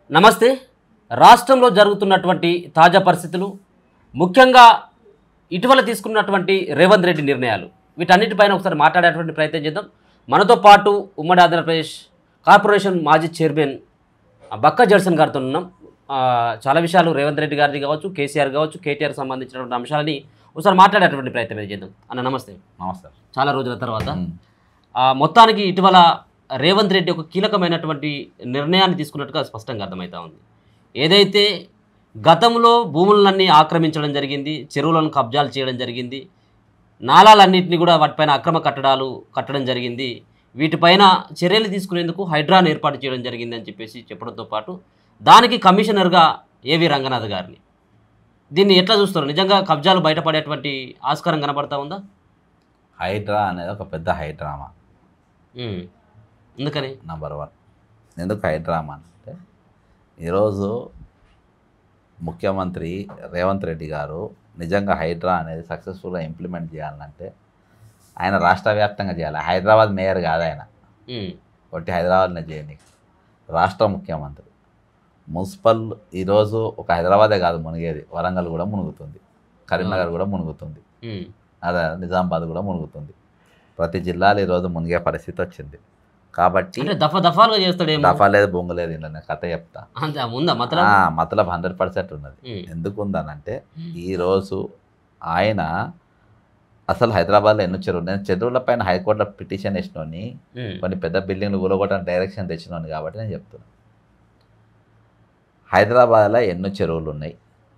నమస్తే రాష్ట్రంలో జరుగుతున్నటువంటి తాజా పరిస్థితులు ముఖ్యంగా ఇటీవల తీసుకున్నటువంటి రేవంత్ రెడ్డి నిర్ణయాలు వీటన్నిటిపైన ఒకసారి మాట్లాడేటువంటి ప్రయత్నం చేద్దాం మనతో పాటు ఉమ్మడి ఆంధ్రప్రదేశ్ కార్పొరేషన్ మాజీ చైర్మన్ ఆ, బక్క జడ్సన్ గారితో ఉన్నాం ఆ, చాలా విషయాలు రేవంత్ రెడ్డి గారిది కావచ్చు కేసీఆర్ కావచ్చు కేటీఆర్ సంబంధించినటువంటి అంశాలని ఒకసారి మాట్లాడేటువంటి ప్రయత్నం అయితే చేద్దాం అన్న నమస్తే నమస్తే చాలా రోజుల తర్వాత ఉమ్. ఆ, మొత్తానికి ఇటీవల రేవంత్ రెడ్డి ఒక కీలకమైనటువంటి నిర్ణయాన్ని తీసుకున్నట్టుగా స్పష్టంగా అర్థమవుతా ఉంది ఏదైతే గతంలో భూములన్నీ ఆక్రమించడం జరిగింది చెరువులను కబ్జాలు చేయడం జరిగింది నాలాలన్నింటినీ కూడా వాటిపైన అక్రమ కట్టడాలు కట్టడం జరిగింది వీటిపైన చర్యలు తీసుకునేందుకు హైడ్రాను ఏర్పాటు చేయడం జరిగింది అని చెప్పేసి చెప్పడంతో పాటు దానికి కమిషనర్గా ఏవి రంగనాథ్ గారిని దీన్ని ఎట్లా చూస్తారు నిజంగా కబ్జాలు బయటపడేటువంటి ఆస్కారం కనబడతా ఉందా హైడ్రా అనేది ఒక పెద్ద హైడ్రామా ఉమ్. ఎందుకని నంబర్ వన్ ఎందుకు హైడ్రామా అంటే ఈరోజు ముఖ్యమంత్రి రేవంత్ రెడ్డి గారు నిజంగా హైడ్రా అనేది సక్సెస్ఫుల్గా ఇంప్లిమెంట్ చేయాలంటే ఆయన రాష్ట్ర వ్యాప్తంగా చేయాలి హైదరాబాద్ మేయర్ కాదు ఆయన ఉమ్. ఒకటి హైదరాబాద్లో చేయండి రాష్ట్ర ముఖ్యమంత్రి మున్సిపల్ ఈరోజు ఒక హైదరాబాదే కాదు మునిగేది వరంగల్ కూడా మునుగుతుంది కరీంనగర్ కూడా మునుగుతుంది ఉమ్. అదే నిజామాబాద్ కూడా మునుగుతుంది ప్రతి జిల్లాలో ఈరోజు మునిగే పరిస్థితి వచ్చింది కాబట్టి అంటే దఫా దఫాలుగా చేస్తాడేమో దఫా లేదు బొంగు లేదు ఇలా నేను కథ చెప్తా అంతే ఉందా మతలా ఆ, మతలబ్ హండ్రెడ్ పర్సెంట్ ఉన్నది ఎందుకు ఉందనంటే ఈరోజు ఆయన అసలు హైదరాబాద్లో ఎన్నో చెరువులు నేను చెరువుల పైన హైకోర్టులో పిటిషన్ వేసినోని కొన్ని పెద్ద బిల్డింగ్లు కూలగొట్టడానికి డైరెక్షన్ తెచ్చినాను కాబట్టి నేను చెప్తున్నాను హైదరాబాద్లో ఎన్నో చెరువులు ఉన్నాయి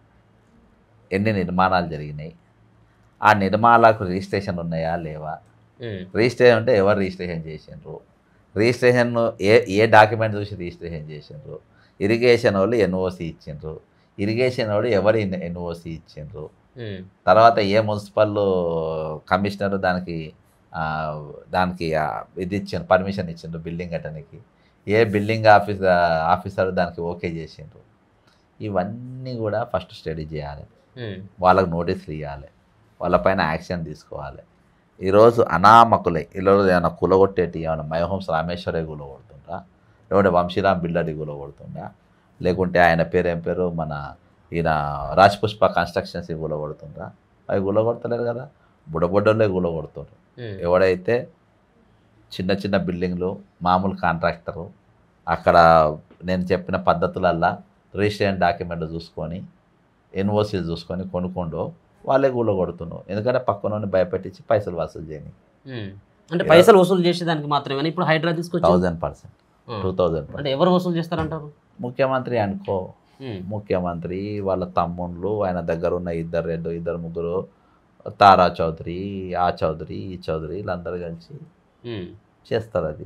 ఎన్ని నిర్మాణాలు జరిగినాయి ఆ నిర్మాణాలకు రిజిస్ట్రేషన్ ఉన్నాయా లేవా రిజిస్ట్రేషన్ అంటే ఎవరు రిజిస్ట్రేషన్ చేసిండ్రు రిజిస్ట్రేషన్ ఏ ఏ డాక్యుమెంట్ చూసి రిజిస్ట్రేషన్ చేసిండ్రు ఇరిగేషన్ వాళ్ళు ఎన్ఓసి ఇచ్చిండ్రు ఇరిగేషన్ వాళ్ళు ఎవరు ఎన్ఓసి ఇచ్చిండ్రు తర్వాత ఏ మున్సిపల్ కమిషనర్ దానికి ఆ, దానికి ఆ, ఇది ఇచ్చిండ్రు పర్మిషన్ ఇచ్చిండ్రు బిల్డింగ్ కట్టడానికి ఏ బిల్డింగ్ ఆఫీస్ ఆఫీసర్ దానికి ఓకే చేసిండ్రు ఇవన్నీ కూడా ఫస్ట్ స్టడీ చేయాలి వాళ్ళకు నోటీసులు ఇవ్వాలి వాళ్ళపైన యాక్షన్ తీసుకోవాలి ఈరోజు అనామకులై ఈరోజు ఏమైనా కులగొట్టేటి ఏమైనా మైహోమ్స్ రామేశ్వరే కూలగొడుతుండ్రా లేకుంటే వంశీరామ్ బిల్డర్ని కూలగొడుతుండా లేకుంటే ఆయన పేరు ఏం పేరు మన ఈయన రాజ్పుష్ప కన్స్ట్రక్షన్స్ కూలగొడుతుండ్రా అవి కూలగొడతలేరు కదా బుడబుడ్డలే కూలగొడుతుండ్రు ఎవడైతే చిన్న చిన్న బిల్డింగ్లు మామూలు కాంట్రాక్టరు అక్కడ నేను చెప్పిన పద్ధతులల్లా రిజిస్ట్రేషన్ డాక్యుమెంట్ చూసుకొని ఎన్ఓసీలు చూసుకొని కొనుక్కోండో వాళ్ళే గూళ్ళ కొడుతున్నావు ఎందుకంటే పక్కన భయపెట్టించి పైసలు వసూలు చేయని అంటే పైసలు వసూలు చేసేదానికి మాత్రమే ఇప్పుడు హైడ్రా తీసుకొచ్చి థౌజండ్ పర్సెంట్ టూ థౌజండ్ అంటే ఎవరు వసూలు చేస్తారంటారు ముఖ్యమంత్రి అనుకో ఉమ్. ముఖ్యమంత్రి వాళ్ళ తమ్ముళ్ళు ఆయన దగ్గర ఉన్న ఇద్దరు రెండు ఇద్దరు ముగ్గురు తారా చౌదరి ఆ చౌదరి ఈ చౌదరి వీళ్ళందరూ కలిసి ఉమ్. చేస్తారు అది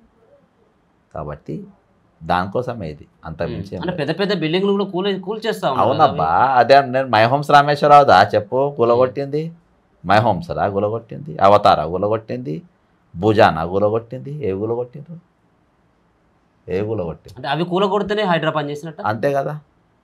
కాబట్టి దానికోసమే ఇది అంత మించి ఏం అంటే లేదు. పెద్ద పెద్ద బిల్డింగ్లు కూడా కూల్ కూల్ చేస్తా ఉన్నారు అవునబ్బా అదే నేను మై హోమ్స్ రామేశ్వరరావుదా చెప్పు గులగొట్టింది మై హోమ్స్ రా గులగొట్టింది అవతార గులగొట్టింది భుజానా గులగొట్టింది ఏ గులగొట్టిండ్రు ఏ గులగొట్టింది అంటే అవి కూల కొడితేనే హైడ్రా పని చేసినట్ట అంతే కదా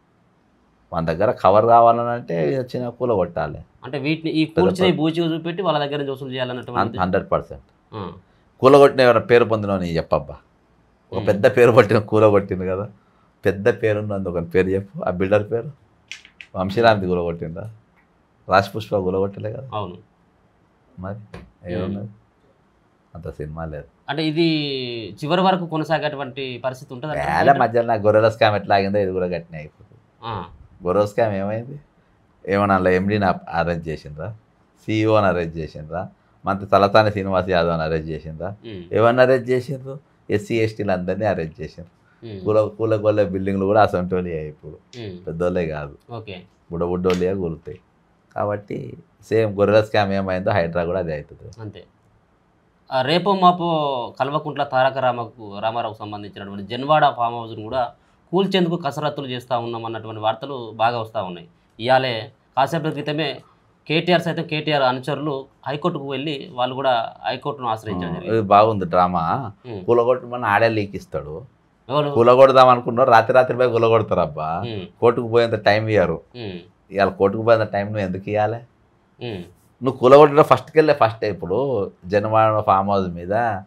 మన దగ్గర కవర్ కావాలని అంటే చిన్న కూల కొట్టాలి అంటే వీటిని ఈ కూల్చిన ఈ బూచి చూపెట్టి వాళ్ళ దగ్గర నుంచి వసూలు చేయాలన్నటువంటి హండ్రెడ్ పర్సెంట్ ఆ. కూల కొట్టిన ఎవరైనా పేరు పొందిన నీ చెప్పబ్బా ఒక ఉమ్. పెద్ద పేరు పట్టిన కూల కొట్టింది కదా పెద్ద పేరున్నది ఒక పేరు చెప్పు ఆ బిల్డర్ పేరు వంశీరామ్ది కూల కొట్టిందా రాజపుష్ప కూల కొట్టలే కదా అవును మరి ఏమున్నది అంత సినిమా లేదు అంటే ఇది చివరి వరకు కొనసాగేటువంటి పరిస్థితి ఉంటుంది వేల మధ్యలో నాకు గొర్రెల స్కామ్ ఎట్లా ఆగిందో ఇది కూడా గట్టిన అయిపోతుంది గొర్రెల స్కామ్ ఏమైంది ఏమన్నా అలా ఎండీని అరేంజ్ చేసిండ్రా సీఈఓని అరేంజ్ చేసిండ్రా మంత్రి తలసాని శ్రీనివాస్ యాదవ్ని అరేంజ్ చేసిండ్రా ఎవరిని అరేంజ్ చేసిండ్రు ఎస్సీ ఎస్టీలు అందరినీ అరేంజ్ చేసిండ్రు కూల కూల గొల్ల బిల్డింగ్లు కూడా అసంటోళ్ళే ఇప్పుడు పెద్దోళ్ళే కాదు ఓకే బుడబుడ్డోళ్ళే కూలుతాయి కాబట్టి సేమ్ గొర్రెల స్కామ్ ఏమైందో హైడ్రా కూడా అదే అవుతుంది అంతే ఆ రేపో మాపో కల్వకుంట్ల తారక రామకు రామారావుకు సంబంధించినటువంటి జన్వాడ ఫామ్ హౌస్ను కూడా కూల్చేందుకు కసరత్తులు చేస్తూ ఉన్నాం అన్నటువంటి వార్తలు బాగా వస్తూ ఉన్నాయి ఇవాళే కాసేపటి క్రితమే కేటీఆర్ సైతం కేటీఆర్ అనుచరులు హైకోర్టుకు వెళ్ళి వాళ్ళు కూడా హైకోర్టును ఆశ్రయించడం జరిగింది ఇది బాగుంది డ్రామా ఉమ్. కూలగొట్టమని ఆడే లీక్ ఇస్తాడు ఎవరు కూలగొడదాం అనుకున్నారు రాత్రి రాత్రి పోయి కూలగొడతారు అబ్బా ఉమ్, కోర్టుకు పోయేంత టైం ఇయ్యరు ఉమ్, ఇవాళ కోర్టుకు పోయేంత టైం నువ్వు ఎందుకు ఇవ్వాలి ఉమ్, నువ్వు కూలగొట్టిన ఫస్ట్కి వెళ్ళే ఫస్ట్ ఇప్పుడు జనవాడ ఫామ్ హౌస్ మీద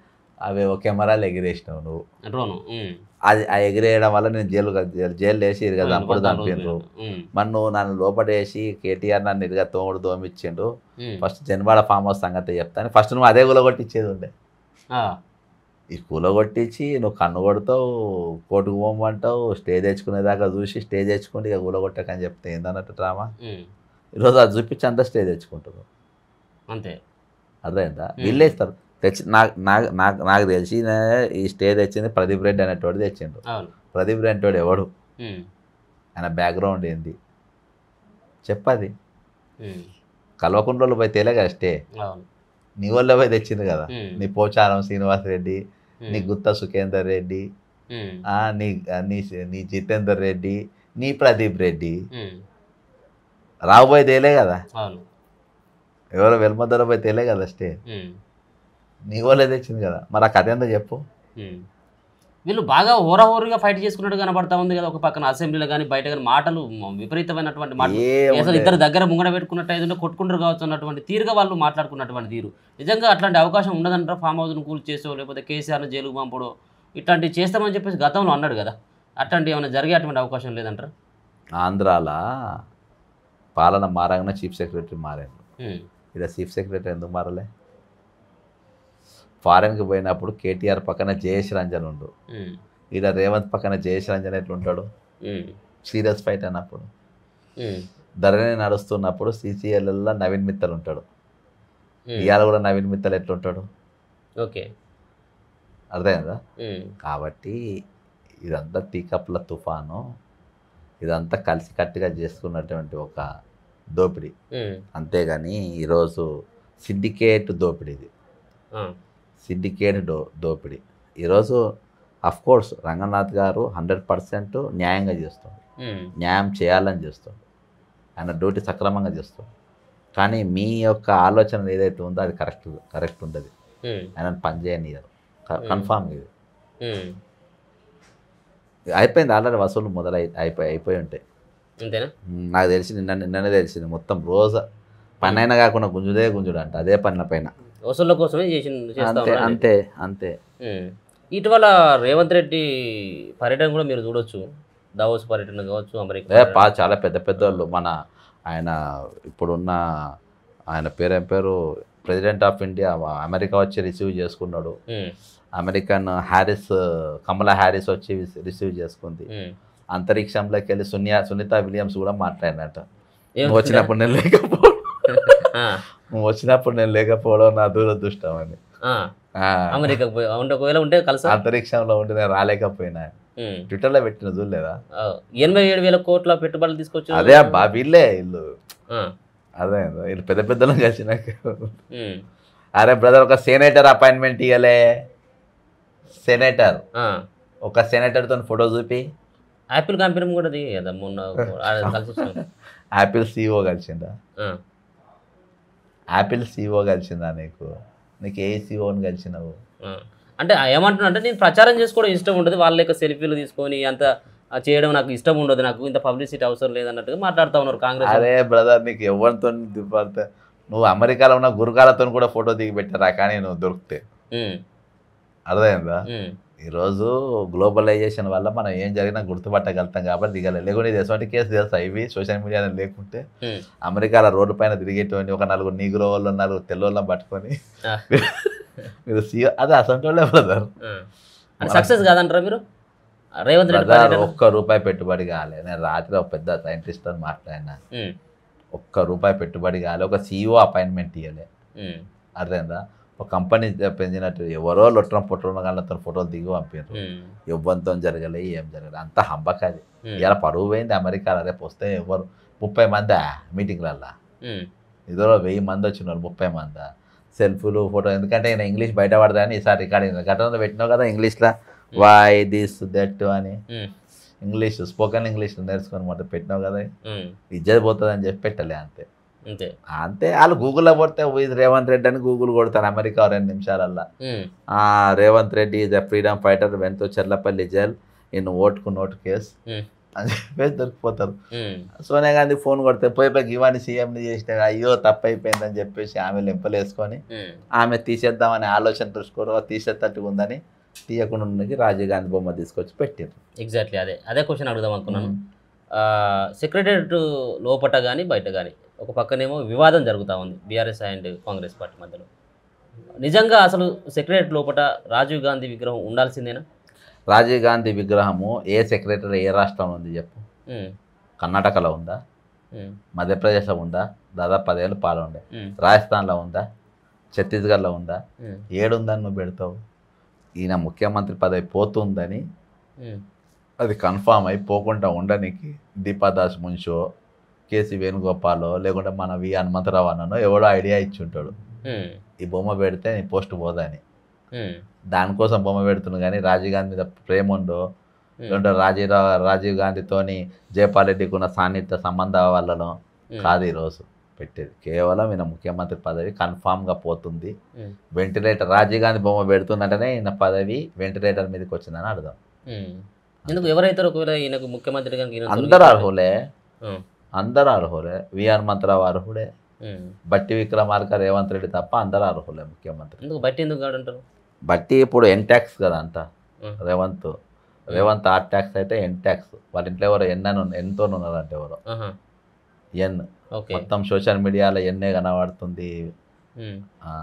అవేవో కెమెరాలు ఎగిరేసినావు నువ్వు డ్రోను ఉమ్. అది ఆ ఎగిరేయడం వల్ల నేను జైలు జైలు వేసి ఇరుగా అవును, చంపుడు పద్నాలుగు చంపిండ్రు రోజులు. ఉమ్. మరి నువ్వు నన్ను లోపడేసి కేటీఆర్ నన్ను ఇరుగా తోముడు దోమిచ్చిండు ఉమ్. ఫస్ట్ జనవాడ ఫామ్ హౌస్ సంగతి చెప్తాను ఫస్ట్ నువ్వు అదే కూలగొట్టించేది ఉండే ఆ. ఈ కూలగొట్టించి నువ్వు కన్ను కొడతావు కోటుకు పోమంటావు స్టే తెచ్చుకునేదాకా చూసి స్టే తెచ్చుకుంటే ఇక కూలగొట్టకని చెప్తే ఏందన్నట్టు డ్రామా ఉమ్. ఈరోజు అది చూపించి అంతా స్టే తెచ్చుకుంటారు అంతే అర్థమైందా వీళ్ళే ఇస్తారు తెచ్చి నాకు నాకు నాకు నాకు తెలిసి నే- ఈ స్టే తెచ్చింది ప్రదీప్ రెడ్డి అనేటోడు తెచ్చిండు అవును ప్రదీప్ రెడ్డి అనేటోడు ఎవడు ఉమ్. ఆయన బ్యాక్గ్రౌండ్ ఏంది చెప్పది ఉమ్. కల్వకుంట్లలో పోయి తేలే కదా స్టే అవును నీ వల్ల పోయి తెచ్చింది కదా ఉమ్. నీ పోచారం శ్రీనివాస్ రెడ్డి ఉమ్. నీ గుత్త సుఖేందర్ రెడ్డి ఉమ్. ఆ, నీ నీ నీ జితేందర్ రెడ్డి నీ ప్రదీప్ రెడ్డి ఉమ్. రాబోయే తేలే కదా అవును ఎవరో వెల్మద్దలో పోయి తేలే కదా స్టే ఉమ్. నీ వాళ్ళే తెచ్చింది కదా మరి ఆ కథ ఏందో చెప్పు ఉమ్. వీళ్ళు బాగా హోరాహోరీగా ఫైట్ చేసుకున్నట్టు కనబడతా ఉంది కదా ఒక పక్కన అసెంబ్లీలో కానీ బయట కానీ మాటలు మ- విపరీతమైనటువంటి మాటలు ఏముంది? అసలు ఇద్దరు దగ్గర ముంగడ పెట్టుకున్నట్టు ఏదైనా కొట్టుకుంటారు కావచ్చు అన్నటువంటి తీరుగా వాళ్ళు మాట్లాడుకున్నటువంటి తీరు నిజంగా అట్లాంటి అవకాశం ఉండదంటారా ఫామ్ హౌస్ను కూల్ చేసో లేకపోతే కేసీఆర్ను జైలుకు పంపడో ఇట్లాంటివి చేస్తామని చెప్పేసి గతంలో అన్నాడు కదా అట్లాంటి ఏమైనా జరిగే అటువంటి అవకాశం లేదంటారా ఆంధ్రాల పాలన మారంగానే చీఫ్ సెక్రటరీ మారాడు ఉమ్. ఇలా చీఫ్ సెక్రటరీ ఎందుకు మారలే ఫారెన్కి పోయినప్పుడు కేటీఆర్ పక్కన జయేష్ రంజన్ ఉండు ఉమ్. ఇలా రేవంత్ పక్కన జయేష్ రంజన్ ఎట్లుంటాడు ఉమ్. సీరియస్ ఫైట్ అన్నప్పుడు ఉమ్. ధరణి నడుస్తున్నప్పుడు సీసీఎల్ఎల్లో నవీన్ మిత్తల్ ఉంటాడు ఉమ్. ఇవాళ కూడా నవీన్ మిత్తల్ ఎట్లుంటాడు ఓకే అర్థమైందా ఉమ్. కాబట్టి ఇదంతా టీకప్ల తుఫాను ఇదంతా కలిసికట్టుగా చేసుకున్నటువంటి ఒక దోపిడీ ఉమ్. అంతేగాని ఈరోజు సిండికేట్ దోపిడీ ఇది ఆ. సిండికేట్ దో దోపిడీ ఈరోజు కోర్స్ రంగనాథ్ గారు హండ్రెడ్ పర్సెంట్ న్యాయంగా చేస్తాడు ఉమ్. న్యాయం చేయాలని చేస్తాడు ఆయన డ్యూటీ సక్రమంగా చేస్తాడు కానీ మీ యొక్క ఆలోచన ఏదైతే ఉందో అది కరెక్ట్ కరెక్ట్ ఉండదు ఉమ్. ఆయన పని చేయనియరు కన్ఫామ్ ఇది ఉమ్. అయిపోయింది ఆల్రెడీ వసూలు మొదలై అయిపోయి అయిపోయి ఉంటాయి అంతేనా ఉమ్, నాకు తెలిసి నిన్న నిన్ననే తెలిసింది మొత్తం రోజు పని అయినా కాకుండా గుంజుదే గుంజుడు అంట అదే పనుల పైన వసూళ్ళ కోసమే చేసి చేస్తా అంతే ఉన్నారు అంతే అంతే ఉమ్. ఇటీవల రేవంత్ రెడ్డి పర్యటన కూడా మీరు చూడొచ్చు దావోస్ పర్యటన కావచ్చు అమెరికా ఏ పా చాలా పెద్ద పెద్ద వాళ్ళు మన ఆయన ఇప్పుడున్న ఆయన పేరేం పేరు ప్రెసిడెంట్ ఆఫ్ ఇండియా అమెరికా వచ్చి రిసీవ్ చేసుకున్నాడు ఉమ్. అమెరికన్ హ్యారిస్ కమలా హ్యారిస్ వచ్చి రిసీవ్ చేసుకుంది ఉమ్. అంతరిక్షంలోకి వెళ్ళి సునియా సునీత విలియమ్స్ కూడా మాట్లాడినట్ట ఏం నువ్వు వచ్చినప్పుడు నేను లేకపోవడం ఆ, నువ్వు వచ్చినప్పుడు నేను లేకపోవడం నా దూరదృష్టం అని ఆ, ఆ, అమెరికాకు పోయి ఉంటే ఒకవేళ ఉంటే కలిసా అంతరిక్షంలో ఉండి నేను రాలేకపోయినా ఉమ్. ట్విట్టర్లో పెట్టిన చూడలేదా ఆ, ఎనభై ఏడు వేల కోట్ల పెట్టుబడులు తీసుకొచ్చు అదే అబ్బా వీళ్ళే ఇల్లు ఆ, అదే వీళ్ళు పెద్ద పెద్దలు కలిసినాక ఉమ్. అరే బ్రదర్ ఒక సెనేటర్ అపాయింట్మెంట్ ఇవ్వలే సెనేటర్ ఆ. ఒక సెనేటర్తో ఫోటో చూపి యాపిల్ కంపెనీ కూడా దిగి కదా మొన్న ఆ, కలిసి వచ్చినాం. యాపిల్ సీఓ కలిసిందా ఆ, యాపిల్ సీఓ కలిసిందా నీకు నీకు ఏ సీఓని కలిసినావు ఆ. అంటే ఏమంటున్నా అంటే నేను ప్రచారం చేసుకోవడం ఇష్టం ఉండదు వాళ్ళ యొక్క సెల్ఫీలు తీసుకొని అంత ఆ, చేయడం నాకు ఇష్టం ఉండదు నాకు ఇంత పబ్లిసిటీ అవసరం లేదన్నట్టుగా మాట్లాడుతూ ఉన్నారు కాంగ్రెస్ వాళ్ళు. అరే బ్రదర్ నీకు ఎవరితో దిపడితే నువ్వు అమెరికాలో ఉన్న గురుకాలతో కూడా ఫోటో దిగి పెట్టారా కానీ నువ్వు దొరికితే ఉమ్, అర్థమైందా ఉమ్, ఈరోజు గ్లోబలైజేషన్ వల్ల మనం ఏం జరిగినా గుర్తుపట్టగలుగుతాం కాబట్టి దిగలేదు లేకుంటే ఇది ఎటువంటి కేసు తెలుసా ఇవి సోషల్ మీడియాలో లేకుంటే ఉమ్. అమెరికాలో రోడ్డు పైన తిరిగేటువంటి ఒక నలుగురు నీగ్రో వాళ్ళు నలుగురు తెల్లోళ్ళని పట్టుకొని ఆ. మీరు సీఓ అదే అసలు వాళ్ళే బ్రదర్ ఆ. అంటే సక్సెస్ కాదంటారా మీరు రేవంత్ రెడ్డి బ్రదర్ పర్యటన? ఒక్క రూపాయి పెట్టుబడి కాలే నేను రాత్రి ఒక పెద్ద సైంటిస్ట్ అని మాట్లాడినా ఉమ్, ఒక్క రూపాయి పెట్టుబడి కాలే ఒక సీఈఓ అపాయింట్మెంట్ ఇవ్వలే ఉమ్, అర్థమైందా ఒక కంపెనీ పెంచినట్టు ఎవరో లొట్టడం పొట్టడం కానీ ఫోటోలు దిగి పంపారు ఉమ్, ఎవ్వరితో జరగలే ఏం జరగలే అంత హంబక్ అది ఉమ్, ఇలా పరువు పోయింది అమెరికాలో రేపు వస్తే ఎవరు ముప్పై మందా మీటింగ్లల్లో ఉమ్, ఇదిలో వెయ్యి మంది వచ్చిన వాళ్ళు ముప్పై మందా సెల్ఫీలు ఫోటో ఎందుకంటే నేను ఇంగ్లీష్ బయట పడదని ఈసారి రికార్డింగ్ ఘటనలో పెట్టినావు కదా ఇంగ్లీష్లో వై దిస్ దట్ అని ఉమ్, ఇంగ్లీష్ స్పోకెన్ ఇంగ్లీష్ నేర్చుకొని మొత్తం పెట్టినావు కదా ఉమ్, ఇజ్జత్ పోతుంది అని చెప్పి పెట్టలే అంతే అంతే అంతే వాళ్ళు గూగుల్లో కొడితే ఇది రేవంత్ రెడ్డి అని గూగుల్ కొడతారు అమెరికా రెండు నిమిషాలల్లో ఉమ్, ఆ, Revanth Reddy is a freedom fighter went to Cherlapalli jail in ఓటుకు నోటు కేస్ ఉమ్, అని చెప్పేసి దొరికిపోతారు ఉమ్, సోనియా గాంధీ ఫోన్ కొడితే పోయి పోయి ఇవన్నీ సీఎంని చేసిన అయ్యో తప్పు అయిపోయిందని చెప్పేసి ఆమె లెంపలేసుకొని ఉమ్, ఆమె తీసేద్దామనే ఆలోచన దృష్టికోరు తీసేటట్టుగా ఉందని తీయకుండా ఉన్నది రాజీవ్ గాంధీ బొమ్మ తీసుకొచ్చి పెట్టారు ఎగ్జాక్ట్లీ అదే అదే క్వశ్చన్ అడుగుదాం అనుకున్నాను సెక్రటరియట్ లోపట కానీ బయట కానీ ఒక పక్కనేమో వివాదం జరుగుతూ ఉంది బీఆర్ఎస్ అండ్ కాంగ్రెస్ పార్టీ మధ్యలో నిజంగా అసలు సెక్రటరియట్ లోపట రాజీవ్ గాంధీ విగ్రహం ఉండాల్సిందేనా రాజీవ్ గాంధీ విగ్రహము ఏ సెక్రటరీ ఏ రాష్ట్రంలో ఉంది చెప్పు ఉమ్, కర్ణాటకలో ఉందా ఉమ్, మధ్యప్రదేశ్లో ఉందా దాదాపు పదేళ్ళు పాలు ఉండే ఉమ్, రాజస్థాన్లో ఉందా ఛత్తీస్గఢ్లో ఉందా ఉమ్, ఏడుందని నువ్వు పెడతావు ఈయన ముఖ్యమంత్రి పదవి పోతుందని ఉమ్, అది కన్ఫామ్ అయి పోకుండా ఉండడానికి దీపాదాస్ మున్షో కేసీ వేణుగోపాలో లేకుంటే మన వి హనుమంతరావు అన్ననో ఎవడో ఐడియా ఇచ్చి ఉంటాడు ఉమ్, ఈ బొమ్మ పెడితే నీ పోస్ట్ పోదని ఉమ్, దానికోసం బొమ్మ పెడుతున్నాడు కానీ రాజీవ్ గాంధీ మీద ప్రేమ ఉండో ఉమ్, లేకుంటే రాజీవ్ రాజీవ్ గాంధీతోని జయపాల్ రెడ్డికి ఉన్న సాన్నిహిత్య సంబంధ వల్లనో ఉమ్, కాదు ఈరోజు పెట్టేది కేవలం ఈయన ముఖ్యమంత్రి పదవి కన్ఫామ్గా పోతుంది ఉమ్, వెంటిలేటర్ రాజీవ్ గాంధీ బొమ్మ పెడుతుందంటేనే ఈయన పదవి వెంటిలేటర్ మీదకి వచ్చిందని అర్థం ఉమ్. ఎందుకు ఎవరైతారు ఒకవేళ ఈయనకు ముఖ్యమంత్రి కనుక ఈయన అందరు తొలగిస్తే? అర్హులే ఉమ్, అందరు అర్హులే వి హనుమంతరావు అర్హుడే ఉమ్. బట్టి విక్రమార్క రేవంత్ రెడ్డి తప్ప అందరు అర్హులే ముఖ్యమంత్రి ఎందుకు బట్టి ఎందుకు కాడంటారు బట్టి ఇప్పుడు ఎన్ ట్యాక్స్ కదా అంతా ఉమ్, రేవంత్ రేవంత్ ఆర్ ట్యాక్స్ అయితే ఎన్ ట్యాక్స్ వాళ్ళ ఇంట్లో ఎవరో ఎన్ అని ఉన్న- ఎంతో ఉన్నారంటే ఎవరో ఆహా, ఎన్ ఓకే మొత్తం సోషల్ మీడియాలో ఎన్నే కనబడుతుంది ఉమ్, ఆ,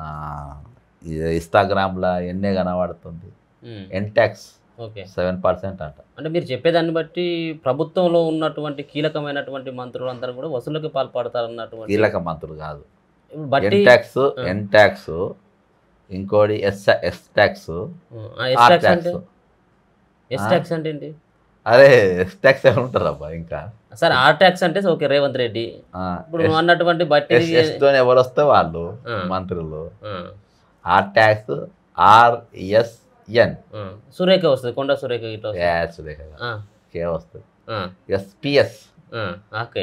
ఈ ఇన్స్టాగ్రామ్లో ఎన్నే కనబడుతుంది ఉమ్, N tax okay seven percent అంట అంటే మీరు చెప్పేదాన్ని బట్టి ప్రభుత్వంలో ఉన్నటువంటి కీలకమైనటువంటి మంత్రులు అందరూ కూడా వసూలుకి పాల్పడతారన్నటువంటి కీలక మంత్రులు కాదు ఇప్పుడు ఎన్ బట్టి ట్యాక్స్ ఎన్ ట్యాక్స్ ఇంకోటి ఎస్ ఎస్ ట్యాక్స్ ఆ, ఎస్ ఆర్ ట్యాక్స్ అంటే ట్యాక్స్ ఎస్ ఆ? ట్యాక్స్ అంటే ఏంటి అరే ఎస్ ట్యాక్స్ ఏమి ఉంటారబ్బా ఇంకా సార్ ఆర్ ట్యాక్స్ అంటే ఓకే రేవంత్ రెడ్డి ఆ, ఇప్పుడు నువ్వు అన్నటువంటి బట్టి ఎస్ ఎస్ తోని ఎవరు వస్తే వాళ్ళు ఆ. మంత్రులు ఆ, R tax R S N ఆ. సురేఖ వస్తుంది కొండ సురేఖ ఇట్లా వస్తుంది యాస్ ఆ, కే వస్తుంది ఆ, ఎస్ పిఎస్ ఆ, ఓకే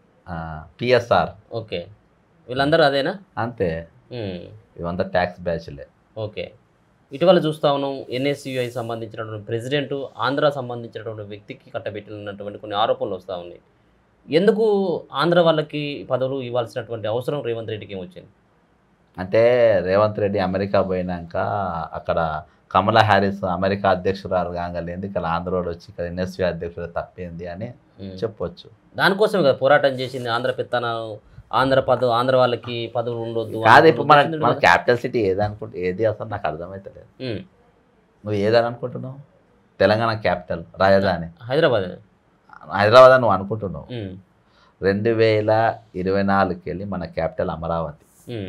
పిఎస్ఆర్ ఓకే వీళ్ళందరూ అదేనా అంతే ఉమ్, ఇవంతా ట్యాక్స్ బ్యాచ్లే ఓకే ఇటీవల చూస్తా ఉన్నాం ఎన్ఎస్యుఐ సంబంధించినటువంటి ప్రెసిడెంట్ ఆంధ్ర సంబంధించినటువంటి వ్యక్తికి కట్టబెట్టినటువంటి కొన్ని ఆరోపణలు వస్తూ ఉన్నాయి ఎందుకు ఆంధ్ర వాళ్ళకి పదవులు ఇవ్వాల్సినటువంటి అవసరం రేవంత్ రెడ్డికి ఏమొచ్చింది అంటే రేవంత్ రెడ్డి అమెరికా పోయినాక అక్కడ కమలా హ్యారిస్ అమెరికా అధ్యక్షురాలు కాగలేదు ఇక్కడ ఆంధ్రోడు వచ్చి ఇక్కడ ఎన్ఎస్వి అధ్యక్షుడు తప్పింది అని ఉమ్. చెప్పొచ్చు దానికోసమే కదా పోరాటం చేసింది ఆంధ్ర పెత్తన ఆంధ్ర పదవు ఆంధ్ర వాళ్ళకి పదవులు ఉండొద్దు కాదు ఇప్పుడు మన ఉద్దేశం మన కదా. క్యాపిటల్ సిటీ ఏది అనుకుంటే ఏది అసలు నాకు అర్థమవుతలేదు ఉమ్. నువ్వు ఏదని అనుకుంటున్నావు తెలంగాణ క్యాపిటల్ రాజధాని హైదరాబాద్ హైదరాబాద్ అని నువ్వు అనుకుంటున్నావు ఉమ్. రెండు వేల ఇరవై నాలుగుకి వెళ్ళి మన క్యాపిటల్ అమరావతి ఉమ్.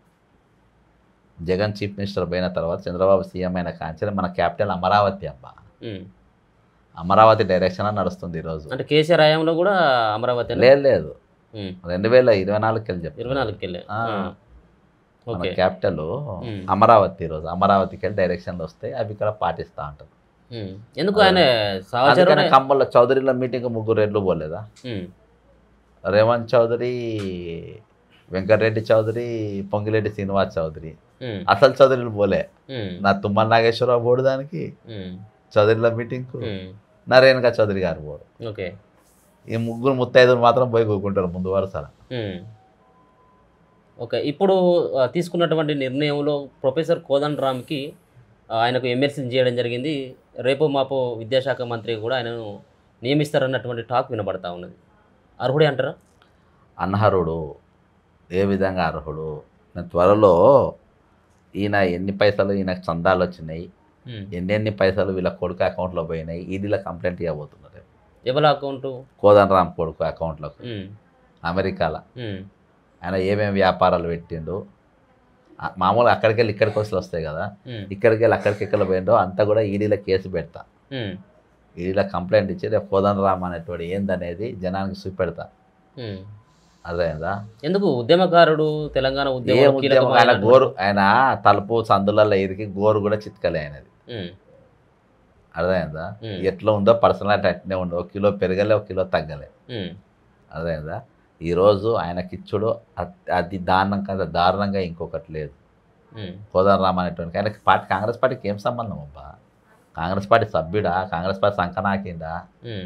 జగన్ చీఫ్ మినిస్టర్ పోయిన తర్వాత చంద్రబాబు సీఎం అయిన కాంచెలు మన క్యాపిటల్ అమరావతి అబ్బా ఉమ్. అమరావతి డైరెక్షన్ నడుస్తుంది ఈరోజు అంటే కేసీఆర్ హయాంలో కూడా అమరావతి లేదు లేదు రెండు వేల ఇరవై నాలుగుకి వెళ్ళి చెప్పు ఇరవై నాలుగుకి వెళ్ళే ఆ. మన ఓకే క్యాపిటల్ ఉమ్. అమరావతి ఈరోజు అమరావతికి వెళ్ళి డైరెక్షన్లు వస్తాయి అవి ఇక్కడ పాటిస్తూ ఉంటారు ఉమ్. ఎందుకు ఆయన సహచరుడు అందుకని ఖమ్మంలో చౌదరిలో మీటింగ్ ముగ్గురు రెడ్లు పోలేదా ఉమ్. రేవంత్ చౌదరి వెంకటరెడ్డి చౌదరి పొంగిరెడ్డి శ్రీనివాస్ చౌదరి ఉమ్. అసలు చౌదరిలు పోలే ఉమ్. నా తుమ్మల నాగేశ్వరరావు పోడు దానికి ఉమ్. చౌదరిలో మీటింగ్కు ఉమ్. నా రేణుకా చౌదరి గారు పోడు ఓకే ఈ ముగ్గురు ముత్తైదులు మాత్రం పోయి కూకుంటారు ముందు వరుసల ఉమ్. ఓకే ఇప్పుడు ఆ, తీసుకున్నటువంటి నిర్ణయంలో ప్రొఫెసర్ కోదండ రామ్కి ఆ, ఆయనకు ఎమ్మెల్సీని చేయడం జరిగింది రేపు మాపు విద్యాశాఖ మంత్రి కూడా ఆయనను నియమిస్తారన్నటువంటి టాక్ వినబడతా ఉన్నది అర్హుడే అంటారా అనర్హుడు ఏ విధంగా అర్హుడు నేను త్వరలో ఈయన ఎన్ని పైసలు ఈయనకు చందాలు వచ్చినాయి ఉమ్. ఎన్నెన్ని పైసలు వీళ్ళ కొడుకు అకౌంట్లో పోయినాయి ఈడీలో కంప్లైంట్ ఇవ్వబోతున్నారు ఎవరి అకౌంట్ కోదన్ రామ్ కొడుకు అకౌంట్లోకి ఉమ్. అమెరికాలో ఉమ్. ఆయన ఏమేమి వ్యాపారాలు పెట్టిండు ఆ, మామూలుగా అక్కడికి వెళ్ళి ఇక్కడికి వచ్చి వస్తాయి కదా ఉమ్. ఇక్కడికి వెళ్ళి అక్కడికి ఎక్కడ పోయిండో అంతా కూడా ఈడీలో కేసు పెడతా ఉమ్. ఈడీలో కంప్లైంట్ ఇచ్చి రేపు కోదన్ రామ్ అనేటువంటి ఏందనేది జనానికి చూపెడతా ఉమ్. అర్థమైందా ఎందుకు ఉద్యమకారుడు తెలంగాణ ఏ ఉద్యమం ఉద్యమం ఆయన కీలకమైన గోరు ఆయన తలుపు సందులలో ఇరికి గోరు కూడా చిత్కలే ఆయనది ఉమ్. అర్థమైందా ఉమ్. ఎట్లా ఉందో పర్సనాలిటీ అట్నే ఉందో ఒక కిలో పెరగలే ఒక కిలో తగ్గలే ఉమ్. అర్థమైందా ఈరోజు ఆయనకిచ్చుడు అత్- అది దారుణం కదా దారుణంగా ఇంకొకటి లేదు ఉమ్. కోదండరామ్ అనేటువంటి ఆయనకి పార్టీ కాంగ్రెస్ పార్టీకి ఏం సంబంధం అబ్బా కాంగ్రెస్ పార్టీ సభ్యుడా కాంగ్రెస్ పార్టీ సంకనాకిందా ఉమ్.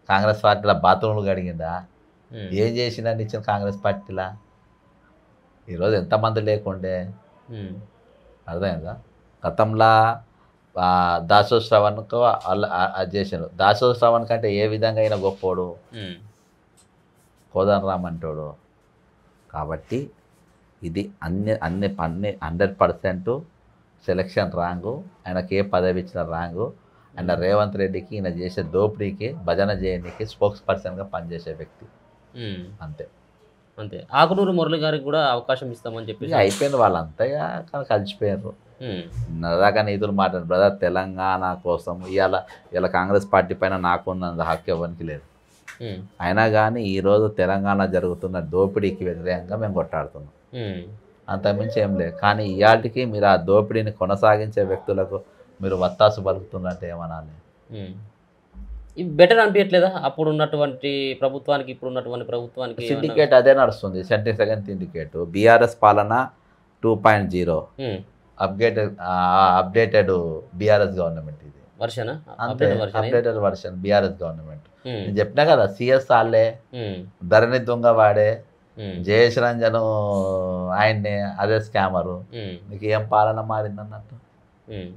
కాంగ్రెస్ పార్టీలో బాత్రూమ్లు కడిగిందా ఉమ్, ఏం చేసిందని ఇచ్చిన కాంగ్రెస్ పార్టీలా ఈరోజు ఎంతమంది లేకుండే ఉమ్, అర్థమైందా గతంలో ఆ, దాసో శ్రవణ్కు అల్ల- ఆ- అది చేసిండు దాసో శ్రవణ్ కంటే ఏ విధంగా అయినా గొప్పోడు ఉమ్, కోదండరామ్ అంటాడు కాబట్టి ఇది అన్ని అన్ని అన్ని హండ్రెడ్ పర్సెంట్ సెలక్షన్ రాంగు ఆయనకి ఏ పదవి ఇచ్చిన రాంగు ఆయన రేవంత్ రెడ్డికి ఈయన చేసే దోపిడీకి భజన చేయడానికి స్పోక్స్ పర్సన్గా పనిచేసే వ్యక్తి ఉమ్, అంతే అంతే ఆకునూరు మురళి గారికి కూడా అవకాశం ఇస్తామని చెప్పేసి ఇక అయిపోయింది వాళ్ళంతా ఇక కానీ కలిసిపోయారు ఉమ్, నదాకా నీతులు మాట్లాడు బ్రదర్ తెలంగాణ కోసం ఇవాళ ఇలా కాంగ్రెస్ పార్టీ పైన నాకున్నంత హక్కు ఎవరికి లేదు ఉమ్, అయినా కానీ ఈరోజు తెలంగాణ జరుగుతున్న దోపిడీకి వ్యతిరేకంగా మేము కొట్టాడుతున్నాం ఉమ్, అంతకుమించి ఏం లేదు కానీ ఇవాటికి మీరు ఆ దోపిడీని కొనసాగించే వ్యక్తులకు మీరు వత్తాసు పలుకుతున్నట్టు ఏమనాలి ఉమ్. ఇది బెటర్ అనిపించట్లేదా అప్పుడు ఉన్నటువంటి ప్రభుత్వానికి ఇప్పుడు ఉన్నటువంటి ప్రభుత్వానికి ఏమన్నా- సిండికేట్ అదే నడుస్తుంది సెంటీ సెకండ్ సిండికేట్ బీఆర్ఎస్ పాలన టూ పాయింట్ జీరో ఉమ్, అప్డేటెడ్ అప్డేటెడ్ బీఆర్ఎస్ గవర్నమెంట్ ఇది వర్షనా అంతే update version updated version BRS government ఉమ్, నేను చెప్పినా కదా సిఎస్ వాళ్ళే ఉమ్, ధరణి దొంగ వాడే ఉమ్, జయేష్ రంజన్ ఆయన్ని అదే స్కామరు ఉమ్, నీకు ఏం పాలన మారింది అన్నట్టు ఉమ్.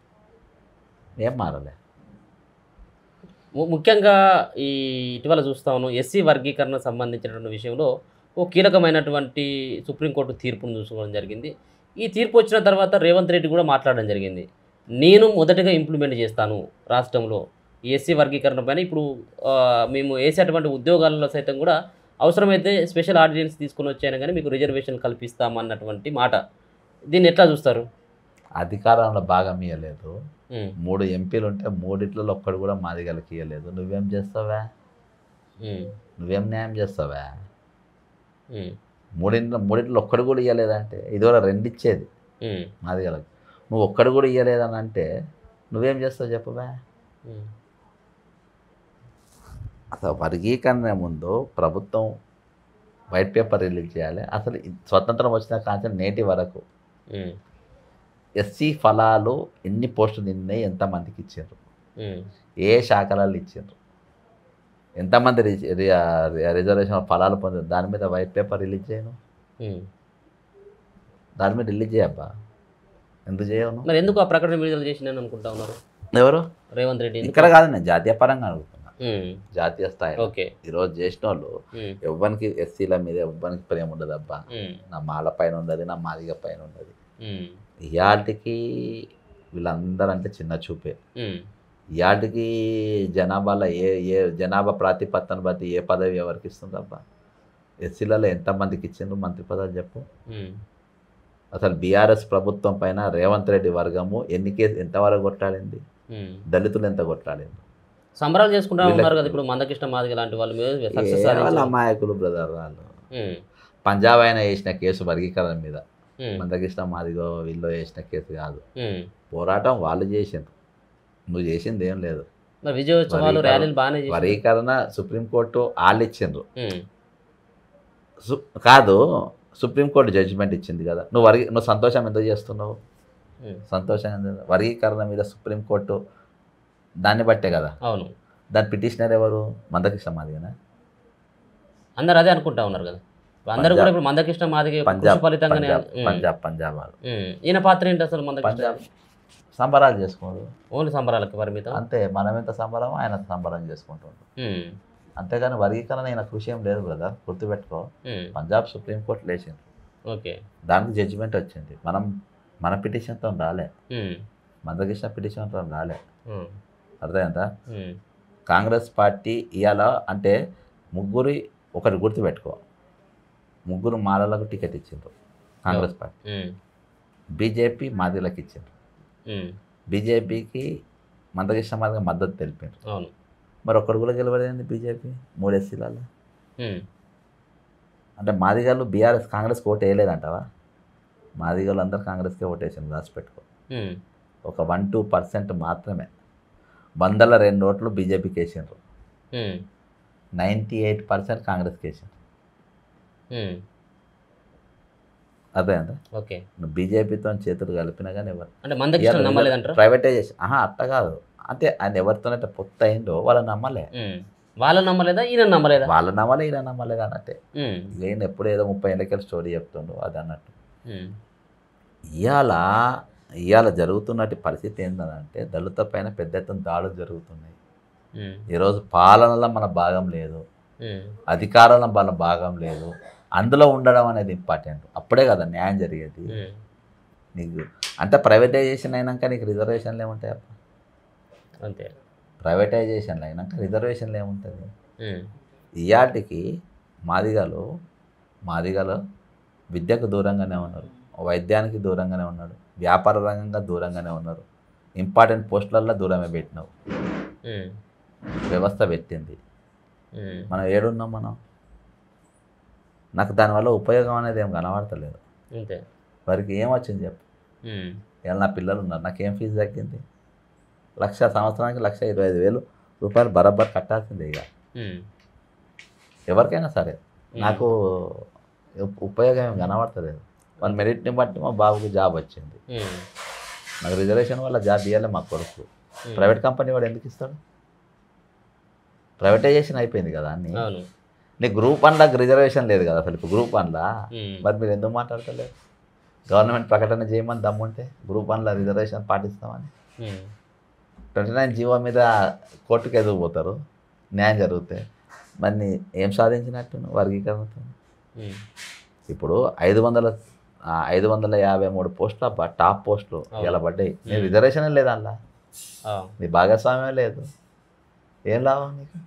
ఏం మారలే ము- ముఖ్యంగా ఈ ఇటీవల చూస్తా ఉన్నాం ఎస్సీ వర్గీకరణ సంబంధించినటువంటి విషయంలో ఓ కీలకమైనటువంటి సుప్రీంకోర్టు తీర్పును చూసుకోవడం జరిగింది ఈ తీర్పు వచ్చిన తర్వాత రేవంత్ రెడ్డి కూడా మాట్లాడడం జరిగింది నేను మొదటగా ఇంప్లిమెంట్ చేస్తాను రాష్ట్రంలో ఈ ఎస్సీ వర్గీకరణ పైన ఇప్పుడు ఆ, మేము వేసేటువంటి ఉద్యోగాలలో సైతం కూడా అవసరమైతే స్పెషల్ ఆర్డినెన్స్ తీసుకొని వచ్చాను కానీ మీకు రిజర్వేషన్ కల్పిస్తామన్నటువంటి మాట దీన్ని ఎట్లా చూస్తారు అధికారంలో భాగం ఇవ్వలేదు ఉమ్, మూడు ఎంపీలు ఉంటే మూడిట్లలో ఒక్కడు కూడా మాదిగలకి ఇవ్వలేదు నువ్వేం చేస్తావా ఉమ్, నువ్వేం న్యాయం చేస్తావా ఉమ్, మూడింట్లో మూడింట్లో ఒక్కడు కూడా ఇవ్వలేదంటే ఇదివరకు రెండు ఇచ్చేది ఉమ్, మాదిగలకు నువ్వు ఒక్కడు కూడా ఇవ్వలేదని అంటే నువ్వేం చేస్తావు చెప్పవా ఉమ్, అసలు వర్గీకరణ ముందు ప్రభుత్వం వైట్ పేపర్ రిలీజ్ చేయాలి అసలు ఈ స్వతంత్రం వచ్చిన కాంచె నేటి వరకు ఉమ్, ఎస్సీ ఫలాలు ఎన్ని పోస్టులు నిన్నాయి ఎంతమందికి ఇచ్చారు ఉమ్, ఏ శాఖలలో ఇచ్చారు ఎంతమంది రి- రి- రి- రిజర్వేషన్ ఫలాలు పొందారు దాని మీద వైట్ పేపర్ రిలీజ్ చేయను ఉమ్. దాని మీద రిలీజ్ చేయబ్బా ఎందుకు చేయను మరి ఎందుకు ఆ ప్రకటన విడుదల చేసిందని అనుకుంటా ఉన్నారు ఎవరు రేవంత్ రెడ్డి ఎందుకు? ఇక్కడ కాదు నేను జాతీయ పరంగా అడుగుతున్నా ఉమ్, జాతీయ స్థాయి ఓకే ఈరోజు చేసిన వాళ్ళు ఉమ్, ఎవ్వరికి ఎస్సీల మీద ఎవ్వరికి ప్రేమ ఉండదు అబ్బా ఉమ్, నా మాల పైన ఉండదు నా మాదిగ పైన ఉండదు ఉమ్, ఇయాటికి వీళ్ళందరూ అంటే చిన్న చూపే ఉమ్, ఇయాటికి జనాభాలో ఏ ఏ జనాభా ప్రాతిపత్తను బట్టి ఏ పదవి ఎవరికి ఇస్తుందబ్బా ఎస్సీలలో ఎంతమందికి ఇచ్చిండ్రు మంత్రి పదవి చెప్పు ఉమ్, అసలు బీఆర్ఎస్ ప్రభుత్వం పైన రేవంత్ రెడ్డి వర్గము ఎన్ని కేసు ఎంతవరకు కొట్లాడింది ఉమ్. దళితులు ఎంత కొట్లాడింది సంబరాలు చేసుకుంటా వీళ్ళకి- ఉన్నారు కదా ఇప్పుడు మందకృష్ణ మాదిగ లాంటి వాళ్ళ మీద సక్సెస్ ఏ వాళ్ళ అమాయకులు బ్రదర్ వాళ్ళు ఉమ్, పంజాబ్ అయినా వేసిన కేసు వర్గీకరణ మీద ఉమ్, మందకృష్ణ మాదిగో వీళ్ళు వేసిన కేసు కాదు ఉమ్. పోరాటం వాళ్ళు చేసిండ్రు నువ్వు చేసింది ఏం లేదు మరి విజయోత్సవాలు వర్గీకరణ- ర్యాలీలు బాగానే చేశారు వర్గీకరణ సుప్రీంకోర్టు వాళ్ళు ఇచ్చిండ్రు ఉమ్, సు- కాదు సుప్రీంకోర్టు జడ్జిమెంట్ ఇచ్చింది కదా నువ్వు వర్గీ నువ్వు సంతోషం ఎందుకు చేస్తున్నావు ఉమ్, సంతోషం ఎందుకు? వర్గీకరణ మీద సుప్రీంకోర్టు దాన్ని బట్టే కదా అవును దాని పిటిషనర్ ఎవరు మందకృష్ణ మాదిగనా అందరు అదే అనుకుంటా ఉన్నారు కదా ఇప్పుడు అందరూ కూడా ఇప్పుడు మందకృష్ణ మాదిగ పంజాబ్ కృషి ఫలితంగానే పంజాబ్ ఉమ్, పంజాబ్ పంజాబ్ వాళ్ళు ఉమ్. ఈయన పాత్ర ఏంటి అసలు మందకృష్ణ పంజాబ్ సంబరాలు చేసుకోరు ఓన్లీ సంబరాలకు పరిమితం అంతే మనం ఎంత సంబరం ఆయన సంబరం చేసుకుంటుంటాం ఉమ్, అంతేగాని వర్గీకరణ అయిన కృషి ఏం లేదు బ్రదర్ గుర్తుపెట్టుకో ఉమ్, పంజాబ్ సుప్రీంకోర్టు లేచింది ఓకే దానికి జడ్జిమెంట్ వచ్చింది మనం మన పిటిషన్తో రాలే ఉమ్, మందకృష్ణ పిటిషన్తో రాలే ఉమ్, అర్థమైందా ఉమ్, కాంగ్రెస్ పార్టీ ఇవాళ అంటే ముగ్గురి ఒకటి గుర్తుపెట్టుకో ముగ్గురు మాలలకు టికెట్ ఇచ్చిండ్రు కాంగ్రెస్ పార్టీ ఉమ్, బీజేపీ మాదిలకు ఇచ్చిండ్రు ఉమ్, బీజేపీకి మందకృష్ణ మాదిగా మద్దతు తెలిపిండ్రు అవును మరి ఒక్కడు కూడా గెలవలేదండి బీజేపీ మూడు ఎస్సీలలో ఉమ్, అంటే మాదిగాళ్ళు బీఆర్ఎస్ కాంగ్రెస్కి ఓటు వేయలేదంటావా మాదిగాళ్ళు అందరు కాంగ్రెస్కే ఓటేసింది రాసిపెట్టుకో ఉమ్, ఒక వన్ టూ పర్సెంట్ మాత్రమే వందల రెండు ఓట్లు బీజేపీకి వేసిండ్రు ఉమ్, నైంటీ ఎయిట్ పర్సెంట్ కాంగ్రెస్కి వేసిండ్రు ఉమ్, అర్థమైందా ఓకే నువ్వు బీజేపీతో చేతులు కలిపినా కానీ ఎవరు అంటే మందకృష్ణ నమ్మలేదంటారా ప్రైవేటైజేషన్ ఆహా అట్ట కాదు అంటే ఆయన ఎవరితోనైతే పొత్తు అయిందో వాళ్ళని నమ్మలే ఉమ్, వాళ్ళ నమ్మలేదా ఈయన నమ్మలేదా వాళ్ళ నమ్మలే ఈయన నమ్మలేదు అన్నట్టే ఉమ్, ఇక ఈయన ఎప్పుడు ఏదో ముప్పై ఏళ్ళకెళ్ళి స్టోరీ చెప్తుండు అది అన్నట్టు ఉమ్, ఇవాళ ఇవాళ జరుగుతున్నటి పరిస్థితి ఏంటంటే దళిత పైన పెద్ద ఎత్తున దాడులు జరుగుతున్నాయి ఉమ్, ఈరోజు పాలనలో మన భాగం లేదు ఉమ్, అధికారంలో మన భాగం లేదు అందులో ఉండడం అనేది ఇంపార్టెంట్ అప్పుడే కదా న్యాయం జరిగేది ఉమ్, నీకు అంటే ప్రైవేటైజేషన్ అయినాక నీకు రిజర్వేషన్లు ఏముంటాయి అప్ప అంతే ప్రైవేటైజేషన్లు అయినాక రిజర్వేషన్లు ఏముంటుంది ఉమ్, ఇయాటికి మాదిగలు మాదిగలు విద్యకు దూరంగానే ఉన్నారు వైద్యానికి దూరంగానే ఉన్నాడు వ్యాపార రంగంగా దూరంగానే ఉన్నారు ఇంపార్టెంట్ పోస్టులల్లో దూరమే పెట్టినావు ఉమ్, వ్యవస్థ పెట్టింది ఉమ్, మనం ఏడున్నాం మనం నాకు దానివల్ల ఉపయోగం అనేది ఏం కనబడతలేదు అంతే వారికి ఏం వచ్చింది చెప్పు ఉమ్, ఇలా నా పిల్లలు ఉన్నారు నాకేం ఫీజు తగ్గింది లక్ష సంవత్సరానికి లక్ష ఇరవై ఐదు వేలు రూపాయలు బరాబర్ కట్టాల్సిందే ఇక ఉమ్, ఎవరికైనా సరే నాకు ఉప్- ఉపయోగం ఏం కనబడతలేదు వాళ్ళ మెరిట్ని బట్టి మా బాబుకి జాబ్ వచ్చింది ఉమ్, నాకు రిజర్వేషన్ వల్ల జాబ్ ఇవ్వాలి మా కొడుకు ప్రైవేట్ కంపెనీ వాడు ఎందుకు ఇస్తాడు ప్రైవేటైజేషన్ అయిపోయింది కదా అన్ని అవును నీ గ్రూప్ వన్లకు రిజర్వేషన్ లేదు కదా అసలు ఇప్పుడు గ్రూప్ వన్లా ఉమ్, మరి మీరు ఎందుకు మాట్లాడతలేరు గవర్నమెంట్ ప్రకటన చేయమని దమ్ముంటే గ్రూప్ వన్లో రిజర్వేషన్ పాటిస్తామని ఉమ్, ట్వంటీ నైన్ జీవో మీద కోర్టుకు ఎదుగు పోతారు న్యాయం జరిగితే మరి నీ ఏం సాధించినట్టు నువ్వు వర్గీకరణతో ఉమ్, ఇప్పుడు ఐదు వందల ఆ, ఐదు వందల యాభై మూడు పోస్టులు అబ్బా టాప్ పోస్టులు అవును. ఇలా పడ్డాయి నీ రిజర్వేషన్ లేదు అందులో ఆ, నీ భాగస్వామ్యం లేదు ఏం లాభం నీకు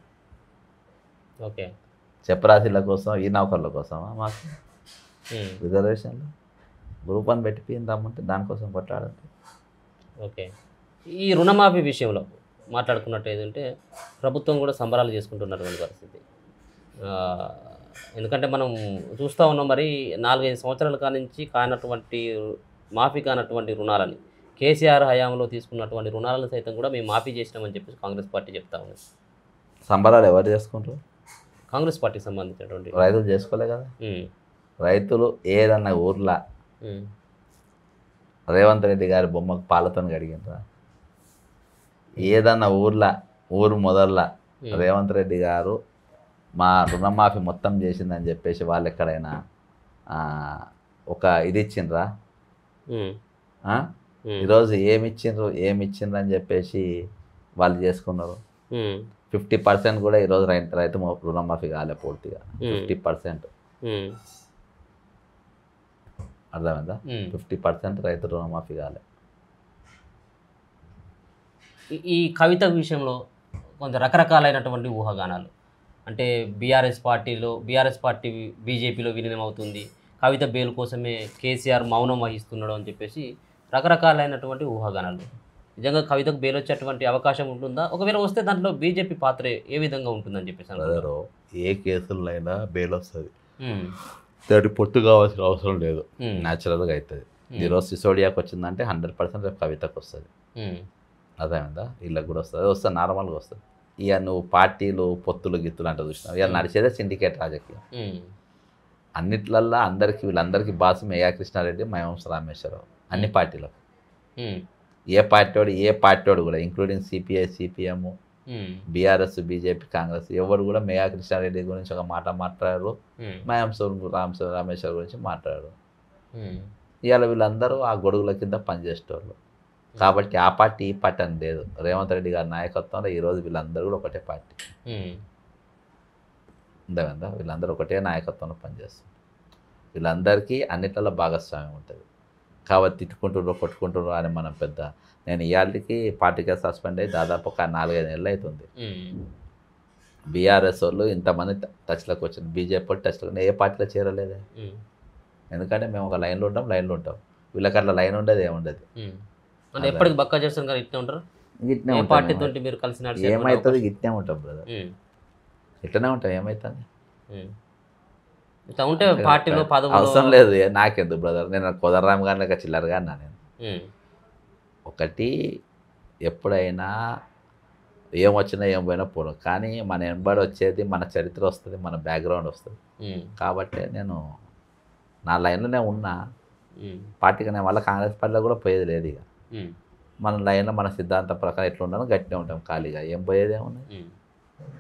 ఓకే చెప్పరాశీల కోసం ఈ నౌకర్ల కోసమా మాకు ఉమ్, రిజర్వేషన్లు గ్రూప్ వన్ పెట్టి రమ్మంటే దానికోసం కొట్లాడంటే ఓకే ఈ రుణమాఫీ విషయంలో మాట్లాడుకున్నట్టు ఏంటంటే ప్రభుత్వం కూడా సంబరాలు చేసుకుంటున్నటువంటి పరిస్థితి ఆ, ఎందుకంటే మనం చూస్తూ ఉన్నాం మరి నాలుగైదు సంవత్సరాల కానించి కానటువంటి మాఫీ కానటువంటి రుణాలని కేసీఆర్ హయాంలో తీసుకున్నటువంటి రుణాలను సైతం కూడా మేము మాఫీ చేసినామని చెప్పేసి కాంగ్రెస్ పార్టీ చెప్తా ఉంది సంబరాలు ఎవరు చేసుకుంటారు కాంగ్రెస్ పార్టీకి సంబంధించినటువంటి రైతులు చేసుకోలే కదా ఉమ్, రైతులు ఏదన్నా ఊర్లో ఉమ్, రేవంత్ రెడ్డి గారి బొమ్మకు పాలతో కడిగినరా ఏదన్నా ఊర్లో ఊరు మొదల్లో ఉమ్, రేవంత్ రెడ్డి గారు మా రుణమాఫీ మొత్తం చేసిందని చెప్పేసి వాళ్ళు ఎక్కడైనా ఆ, ఒక ఇది ఇచ్చిండ్రా ఉమ్, ఆ? ఉమ్, ఈరోజు ఏమి ఇచ్చిండ్రు ఏమి ఇచ్చిండ్రు అని చెప్పేసి వాళ్ళు చేసుకున్నారు ఉమ్, ఫిఫ్టీ పర్సెంట్ కూడా ఈరోజు రైతు రైతు మొ- రుణమాఫీ కాలే పూర్తిగా ఉమ్, ఫిఫ్టీ పర్సెంట్ ఉమ్, అర్థమైందా ఉమ్. ఫిఫ్టీ పర్సెంట్ రైతు రుణమాఫీ కాలే ఈ- ఈ కవిత విషయంలో కొంత రకరకాలైనటువంటి ఊహాగానాలు అంటే బీఆర్ఎస్ పార్టీలో బీఆర్ఎస్ పార్టీ బీజేపీలో విలీనం అవుతుంది కవిత బెయిల్ కోసమే కేసీఆర్ మౌనం వహిస్తున్నాడు అని చెప్పేసి రకరకాలైనటువంటి ఊహాగానాలు నిజంగా కవితకు బెయిల్ వచ్చేటువంటి అవకాశం ఉంటుందా ఒకవేళ వస్తే దాంట్లో బీజేపీ పాత్ర ఏ విధంగా ఉంటుందని చెప్పేసి అనుకుంటున్నారు? బ్రదరు ఏ కేసుల్లో అయినా బెయిల్ వస్తుంది ఉమ్, దానికి పొట్టు కావాల్సిన అవసరం లేదు ఉమ్, న్యాచురల్గా అవుతుంది ఉమ్, ఈరోజు సిసోడియాకి వచ్చిందంటే హండ్రెడ్ పర్సెంట్ రేపు కవితకు వస్తుంది ఉమ్, అర్థమైందా వీళ్ళకి కూడా వస్తుంది అది వస్తే నార్మల్గా వస్తుంది ఇక నువ్వు పార్టీలు పొత్తులు గిత్తులు అంటే చూసినావు ఇక నడిచేదే సిండికేట్ రాజకీయం ఉమ్, అన్నిట్లల్లో అందరికీ వీళ్ళందరికీ బాసు మేయా కృష్ణారెడ్డి మహంస రామేశ్వరరావు అన్ని పార్టీలకు ఉమ్, ఏ పార్టీవాడు ఏ పార్టీవాడు కూడా ఇంక్లూడింగ్ సిపిఐ సిపిఎం ఉమ్, బీఆర్ఎస్ బీజేపీ కాంగ్రెస్ ఎవరు కూడా మేయా కృష్ణారెడ్డి గురించి ఒక మాట మాట్లాడారు ఉమ్, మహంస రామ్ రామేశ్వర్ గురించి మాట్లాడారు ఉమ్, ఇవాళ వీళ్ళందరూ ఆ గొడుగుల కింద పనిచేసేటోళ్ళు కాబట్టి ఆ పార్టీ ఈ పార్టీ అని లేదు రేవంత్ రెడ్డి గారి నాయకత్వంలో ఈరోజు వీళ్ళందరూ కూడా ఒకటే పార్టీ ఉమ్, ఉందా వీళ్ళందరూ ఒకటే నాయకత్వంలో పనిచేస్తారు వీళ్ళందరికీ అన్నిట్లలో భాగస్వామ్యం ఉంటుంది కాబట్టి తిట్టుకుంటున్నారు కొట్టుకుంటున్నారు అని మనం పెద్ద నేను ఇవాళకి పార్టీకే సస్పెండ్ అయ్యి దాదాపు ఒక నాలుగైదు నెలలు అవుతుంది ఉమ్, బీఆర్ఎస్ వాళ్ళు ఇంతమంది ట- టచ్లోకి వచ్చింది బీజేపీ వాళ్ళు టచ్లో ఏ పార్టీలో చేరలేదే ఉమ్, ఎందుకంటే మేము ఒక లైన్లో ఉంటాం లైన్లో ఉంటాం వీళ్ళకి అట్లా లైన్ ఉండదు ఏముండదు ఉమ్. అంటే ఎప్పటికి బక్కా చేస్తాను గారు ఇట్లా ఉంటారు గిట్నే ఏ ఉంటాం పార్టీ మేము. తోటి మీరు కలిసి నడిచే ఏమవుతుంది గిట్నే ఉంటాం బ్రదర్ ఉమ్, ఇట్లనే ఉంటాం ఏమవుతుంది ఉమ్. ఇట్లా ఉంటే పార్టీలో పదవులు అవసరం లేదు ఏ- నాకెందుకు బ్రదర్ నేను కుదరరామ్ గారిని లేక చిల్లరగా అన్నా నేను ఉమ్, ఒకటి ఎప్పుడైనా ఏం వచ్చినా ఏం పోయినా పోను కానీ మన వెంబడి వచ్చేది మన చరిత్ర వస్తుంది మన బ్యాక్గ్రౌండ్ వస్తుంది ఉమ్, కాబట్టి నేను నా లైన్లోనే ఉన్నా ఉమ్, పార్టీకి నేను మళ్ళీ కాంగ్రెస్ పార్టీలో కూడా పోయేది లేదు ఇక ఉమ్, మన లైన్లో మన సిద్ధాంతం ప్రకారం ఎట్లా ఉన్నానో గట్టినే ఉంటాం ఖాళీగా ఏం పోయేది ఏముంది ఉమ్.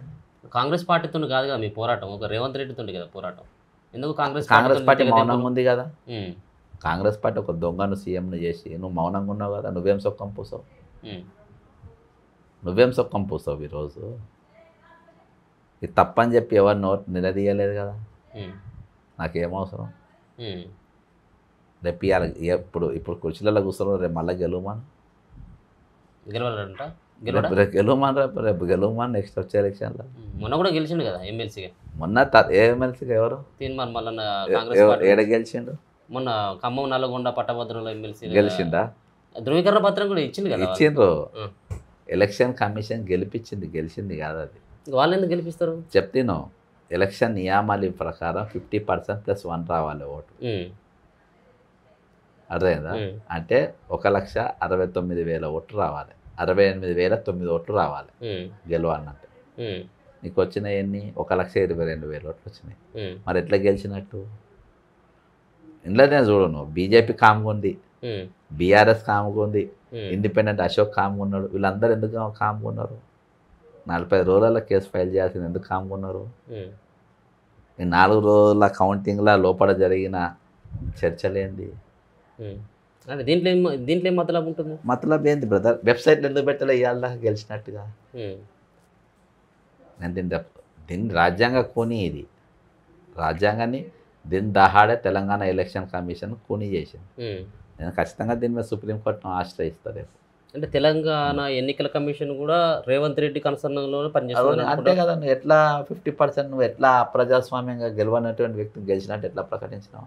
కాంగ్రెస్ పార్టీతో కాదు కదా మీ పోరాటం ఒక రేవంత్ రెడ్డితో కదా పోరాటం ఎందుకు కాంగ్రెస్ కాంగ్రెస్ పార్టీ పార్టీతోని మౌనంగా ఉంది కదా ఉమ్, కాంగ్రెస్ పార్టీ ఒక దొంగను సీఎంను చేసి నువ్వు మౌనంగా ఉన్నావు కదా నువ్వేం సొక్కం పూసావు ఉమ్, నువ్వేం సొక్కం పూసావు ఈరోజు ఇది తప్పని చెప్పి ఎవరు నోట్ నిలదీయలేదు కదా ఉమ్, నాకేం అవసరం ఉమ్. రేపు ఇవాళ ఎప్పుడు ఇప్పుడు కుర్చీలలో కూర్చోరు రేపు మళ్ళీ గెలువమని గెలవాలంట గెలవడా రేపు రేపు గెలువమని రేపు రేపు గెలువమని నెక్స్ట్ వచ్చే ఎలక్షన్లో ఉమ్, మొన్న కూడా గెలిచిండు కదా ఎమ్మెల్సీగా మొన్న త- ఏ ఎమ్మెల్సీకి ఎవరు తీర్మాన్ మళ్ళీ ఎ- కాంగ్రెస్ ఎవ- పార్టీ ఏడ గెలిచిండు మొన్న ఖమ్మం నల్లగొండ పట్టభద్రుల ఎమ్మెల్సీ గెలిచిందా ధృవీకరణ పత్రం కూడా ఇచ్చింది కదా వాళ్ళు. ఇచ్చిండ్రు ఆ. ఎలక్షన్ కమిషన్ గెలిపించింది గెలిచింది కాదు అది వాళ్ళు ఎందుకు గెలిపిస్తారు చెప్తాను ఎలక్షన్ నియామాల ప్రకారం ఫిఫ్టీ పర్సెంట్ ప్లస్ వన్ రావాలి ఓటు ఉమ్, అర్థమైందా ఉమ్, అంటే ఒక లక్ష అరవై తొమ్మిది వేల ఓట్లు రావాలి అరవై ఎనిమిది వేల తొమ్మిది ఓట్లు రావాలి ఉమ్, గెలవాలంటే ఉమ్, నీకు వచ్చినాయి ఎన్ని ఒక లక్ష ఇరవై రెండు వేల ఓట్లు వచ్చినాయి ఉమ్, మరి ఎట్లా గెలిచినట్టు ఇంట్లోనే చూడు నువ్వు బీజేపీ కామ్గా ఉంది ఉమ్, బీఆర్ఎస్ కామ్గా ఉంది ఉమ్, ఇండిపెండెంట్ అశోక్ కామ్గా ఉన్నాడు వీళ్ళందరూ ఎందుకు కామ్గా ఉన్నారు నలభై రోజుల కేసు ఫైల్ చేయాల్సింది ఎందుకు కామ్గా ఉన్నారు ఉమ్. ఈ నాలుగు రోజుల కౌంటింగ్ల లోపల జరిగిన చర్చలేంది ఉమ్. అంటే దీంట్లో ఏం దీంట్లో ఏం మతలబు ఉంటుంది మతలబ్ ఏంది బ్రదర్ వెబ్సైట్లు ఎందుకు పెట్టలే ఇవాళ గెలిచినట్టుగా ఉమ్, నేను దీన్ని చెప్- దీన్ని రాజ్యాంగ కూని ఇది రాజ్యాంగాన్ని దీని దహాడే తెలంగాణ ఎలక్షన్ కమిషన్ కూని చేసింది ఉమ్. నేను ఖచ్చితంగా దీని మీద సుప్రీంకోర్టును ఆశ్రయిస్తా రేపు అంటే తెలంగాణ ఎన్నికల కమిషన్ కూడా రేవంత్ రెడ్డి కన్సర్న్లోనే పనిచేస్తుంది అవును, అంతే కదా నువ్వు ఎట్లా ఫిఫ్టీ పర్సెంట్ నువ్వు ఎట్లా అప్రజాస్వామ్యంగా గెలవనటువంటి వ్యక్తిని గెలిచినట్టు ఎట్లా ప్రకటించినావు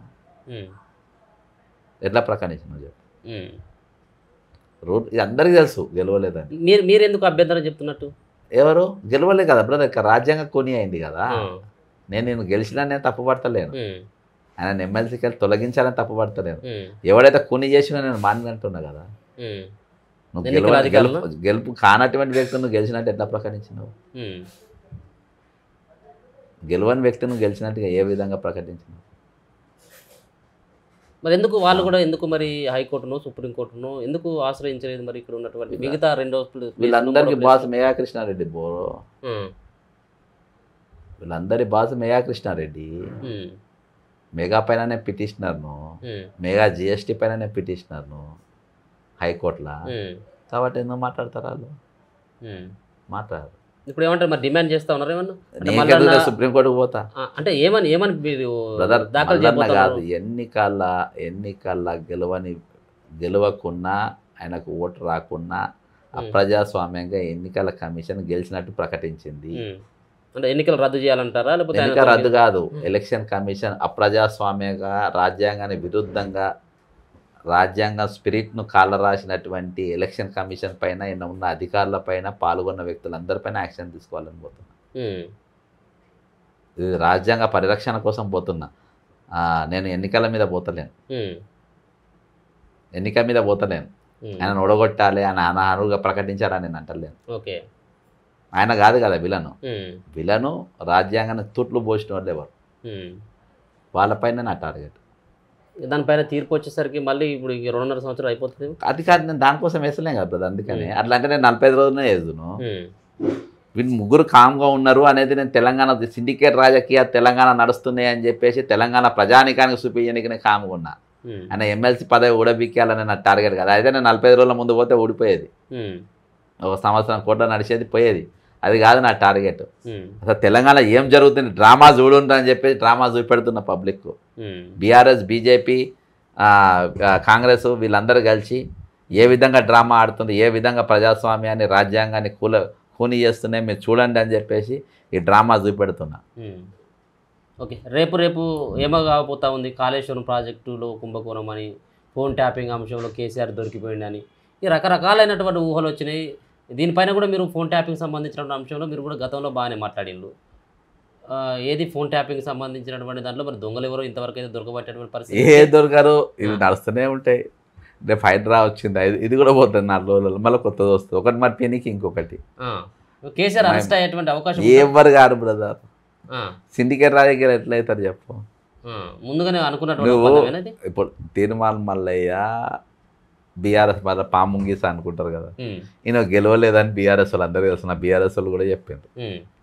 ఎట్లా ప్రకటించినావు చెప్పు రూల్ ఇది అందరికీ తెలుసు గెలవలేదని మీరు మీరు ఎందుకు అభ్యంతరం చెప్తున్నట్టు ఎవరు గెలవలే కదా బ్రదర్ ఇక్కడ రాజ్యాంగ కొని అయింది కదా ఆ, నేను నేను గెలిచినా నేను తప్పు పడతలేను ఉమ్, ఆయన ఎమ్మెల్సీకి వెళ్ళి తొలగించాలని తప్పు పడతలేను ఉమ్, ఎవడైతే కొని చేసినా నేను మానినంటున్నా కదా ఉమ్, నువ్వు ఎన్నికల గెలవ- అధికారులు? గెలుపు గెలుపు కానటువంటి వ్యక్తిని నువ్వు గెలిచినట్టు ఎట్లా ప్రకటించినావు ఉమ్. గెలవని వ్యక్తి నువ్వు గెలిచినట్టుగా ఏ విధంగా ప్రకటించినావు మరి ఎందుకు వాళ్ళు కూడా ఎందుకు మరి హైకోర్టును సుప్రీంకోర్టును ఎందుకు ఆశ్రయించలేదు మరి ఇక్కడ ఉన్నటువంటి మిగతా రెండో ప్లేస్- వీళ్ళందరికీ మూడో boss Megha Krishna Reddy borrow place- ఉమ్, వీళ్ళందరి బాస్ మేఘా కృష్ణారెడ్డి ఉమ్, మెగా పైననే పిటిషనర్ను ఉమ్, మెగా జిఎస్టీ పైననే పిటిషనర్ను హైకోర్టులో ఉమ్, కాబట్టి ఎందుకు మాట్లాడతారు వాళ్ళు ఉమ్. మాట్లాడరు ఇప్పుడు ఏమంటారు మరి డిమాండ్ చేస్తా ఉన్నారు ఏమన్నా అంటే నేను మళ్ళా ఎక్కడ నా- సుప్రీంకోర్టుకు పోతా ఆ, అంటే ఏమని ఏమని మీరు బ్రదర్ దాఖలు మల్లన్న కాదు చేయబోతున్నారు ఎన్నికల ఎన్నికల గెలవని గెలవకున్నా ఆయనకు ఓటు రాకున్నా అప్రజాస్వామ్యంగా ఎన్నికల కమిషన్ గెలిచినట్టు ప్రకటించింది ఉమ్. అంటే ఎన్నికలు రద్దు చేయాలంటారా లేకపోతే ఆయన ఎన్నిక రద్దు కాదు ఉమ్. ఎలక్షన్ కమిషన్ అప్రజాస్వామ్యంగా రాజ్యాంగానికి విరుద్ధంగా రాజ్యాంగ స్పిరిట్ను కాలరాసినటువంటి ఎలక్షన్ కమిషన్ పైన ఈయన ఉన్న అధికారుల పైన పాల్గొన్న వ్యక్తులందరిపైన యాక్షన్ తీసుకోవాలని పోతున్నా ఉమ్, ఇది రాజ్యాంగ పరిరక్షణ కోసం పోతున్నా ఆ, నేను ఎన్నికల మీద పోతలేను ఉమ్, ఎన్నిక మీద పోతలేను ఉమ్. ఆయన ఓడగొట్టాలి ఆయన అనర్హులుగా ప్రకటించారని నేను అంటలేను ఓకే ఆయన కాదు కదా విలను ఉమ్, విలను రాజ్యాంగాన్ని తుట్లు పోసిన వాళ్ళు ఎవరు ఉమ్. వాళ్ళపైన నా టార్గెట్ దానిపైన తీర్పు వచ్చేసరికి మళ్ళీ ఇప్పుడు ఈ రెండున్నర సంవత్సరాలు అయిపోతుంది అది కాదు నేను దానికోసం వేసలేం కదా బ్రదర్ అందుకని అట్లా అంటే నేను నలభై ఐదు రోజులనే వేసును ఉమ్, వీళ్ళు ముగ్గురు కామ్గా ఉన్నారు అనేది నేను తెలంగాణ సిండికేట్ రాజకీయ తెలంగాణ నడుస్తున్నాయి అని చెప్పేసి తెలంగాణ ప్రజానికానికి చూపించడానికి నేను కామ్గా ఉన్నా ఉమ్, ఆయన ఎమ్మెల్సీ పదవి ఊడబిక్కాలని నా టార్గెట్ కదా అయితే నేను నలభై ఐదు రోజుల ముందు పోతే ఊడిపోయేది ఉమ్, ఒక సంవత్సరం కోట్ల నడిచేది పోయేది అది కాదు నా టార్గెట్ ఉమ్, అసలు తెలంగాణ ఏం జరుగుతుంది డ్రామా చూడుండ్రు అని చెప్పేసి డ్రామా చూపెడుతున్న పబ్లిక్ ఉమ్, బీఆర్ఎస్ బీజేపీ కాంగ్రెస్ వీళ్ళందరూ కలిసి ఏ విధంగా డ్రామా ఆడుతుంది ఏ విధంగా ప్రజాస్వామ్యాన్ని రాజ్యాంగాన్ని కూల కూని చేస్తున్నాయి మీరు చూడండి అని చెప్పేసి ఈ డ్రామా చూపెడుతున్నా ఉమ్. ఓకే రేపు రేపు ఏమో కాబోతా ఉంది కాళేశ్వరం ప్రాజెక్టులో కుంభకోణం అని ఫోన్ ట్యాపింగ్ అంశంలో కేసీఆర్ దొరికిపోయిందని ఈ రకరకాలైనటువంటి ఊహలు వచ్చినాయి దీనిపైన కూడా మీరు ఫోన్ ట్యాపింగ్ సంబంధించినటువంటి అంశంలో మీరు కూడా గతంలో బాగానే మాట్లాడిండ్రు ఆ, ఏది ఫోన్ ట్యాపింగ్ సంబంధించినటువంటి దాంట్లో మరి దొంగలు ఎవరో ఇంతవరకు అయితే దొరకబట్టేటువంటి పరిస్థితి ఏ దొరకరు ఇవి నడుస్తూనే ఉంటాయి రేపు హైడ్రా వచ్చింది అది- ఇది కూడా పోతుంది నాలుగు రోజులు మళ్ళీ కొత్తది వస్తుంది ఒకటి మరి పీనికి ఇంకొకటి ఆ. కేసీఆర్ అరెస్ట్ అయ్యేటువంటి అవకాశం ఉందా? ఎవరు గారు బ్రదర్ ఆ, సిండికేట్ రాజకీయాలు ఎట్లయితారు చెప్పు ఆ. ముందుగానే అనుకున్నటువంటి నువ్వు ఒప్పందమేనా ఇది? ఇప్పుడు తిరుమల మల్లయ్య బీఆర్ఎస్ మళ్ళీ పాముంగీస అనుకుంటారు కదా ఉమ్, ఈయన గెలవలేదని బీఆర్ఎస్ వాళ్ళు అందరూ తెలుసు బీఆర్ఎస్ వాళ్ళు కూడా చెప్పిండ్రు ఉమ్,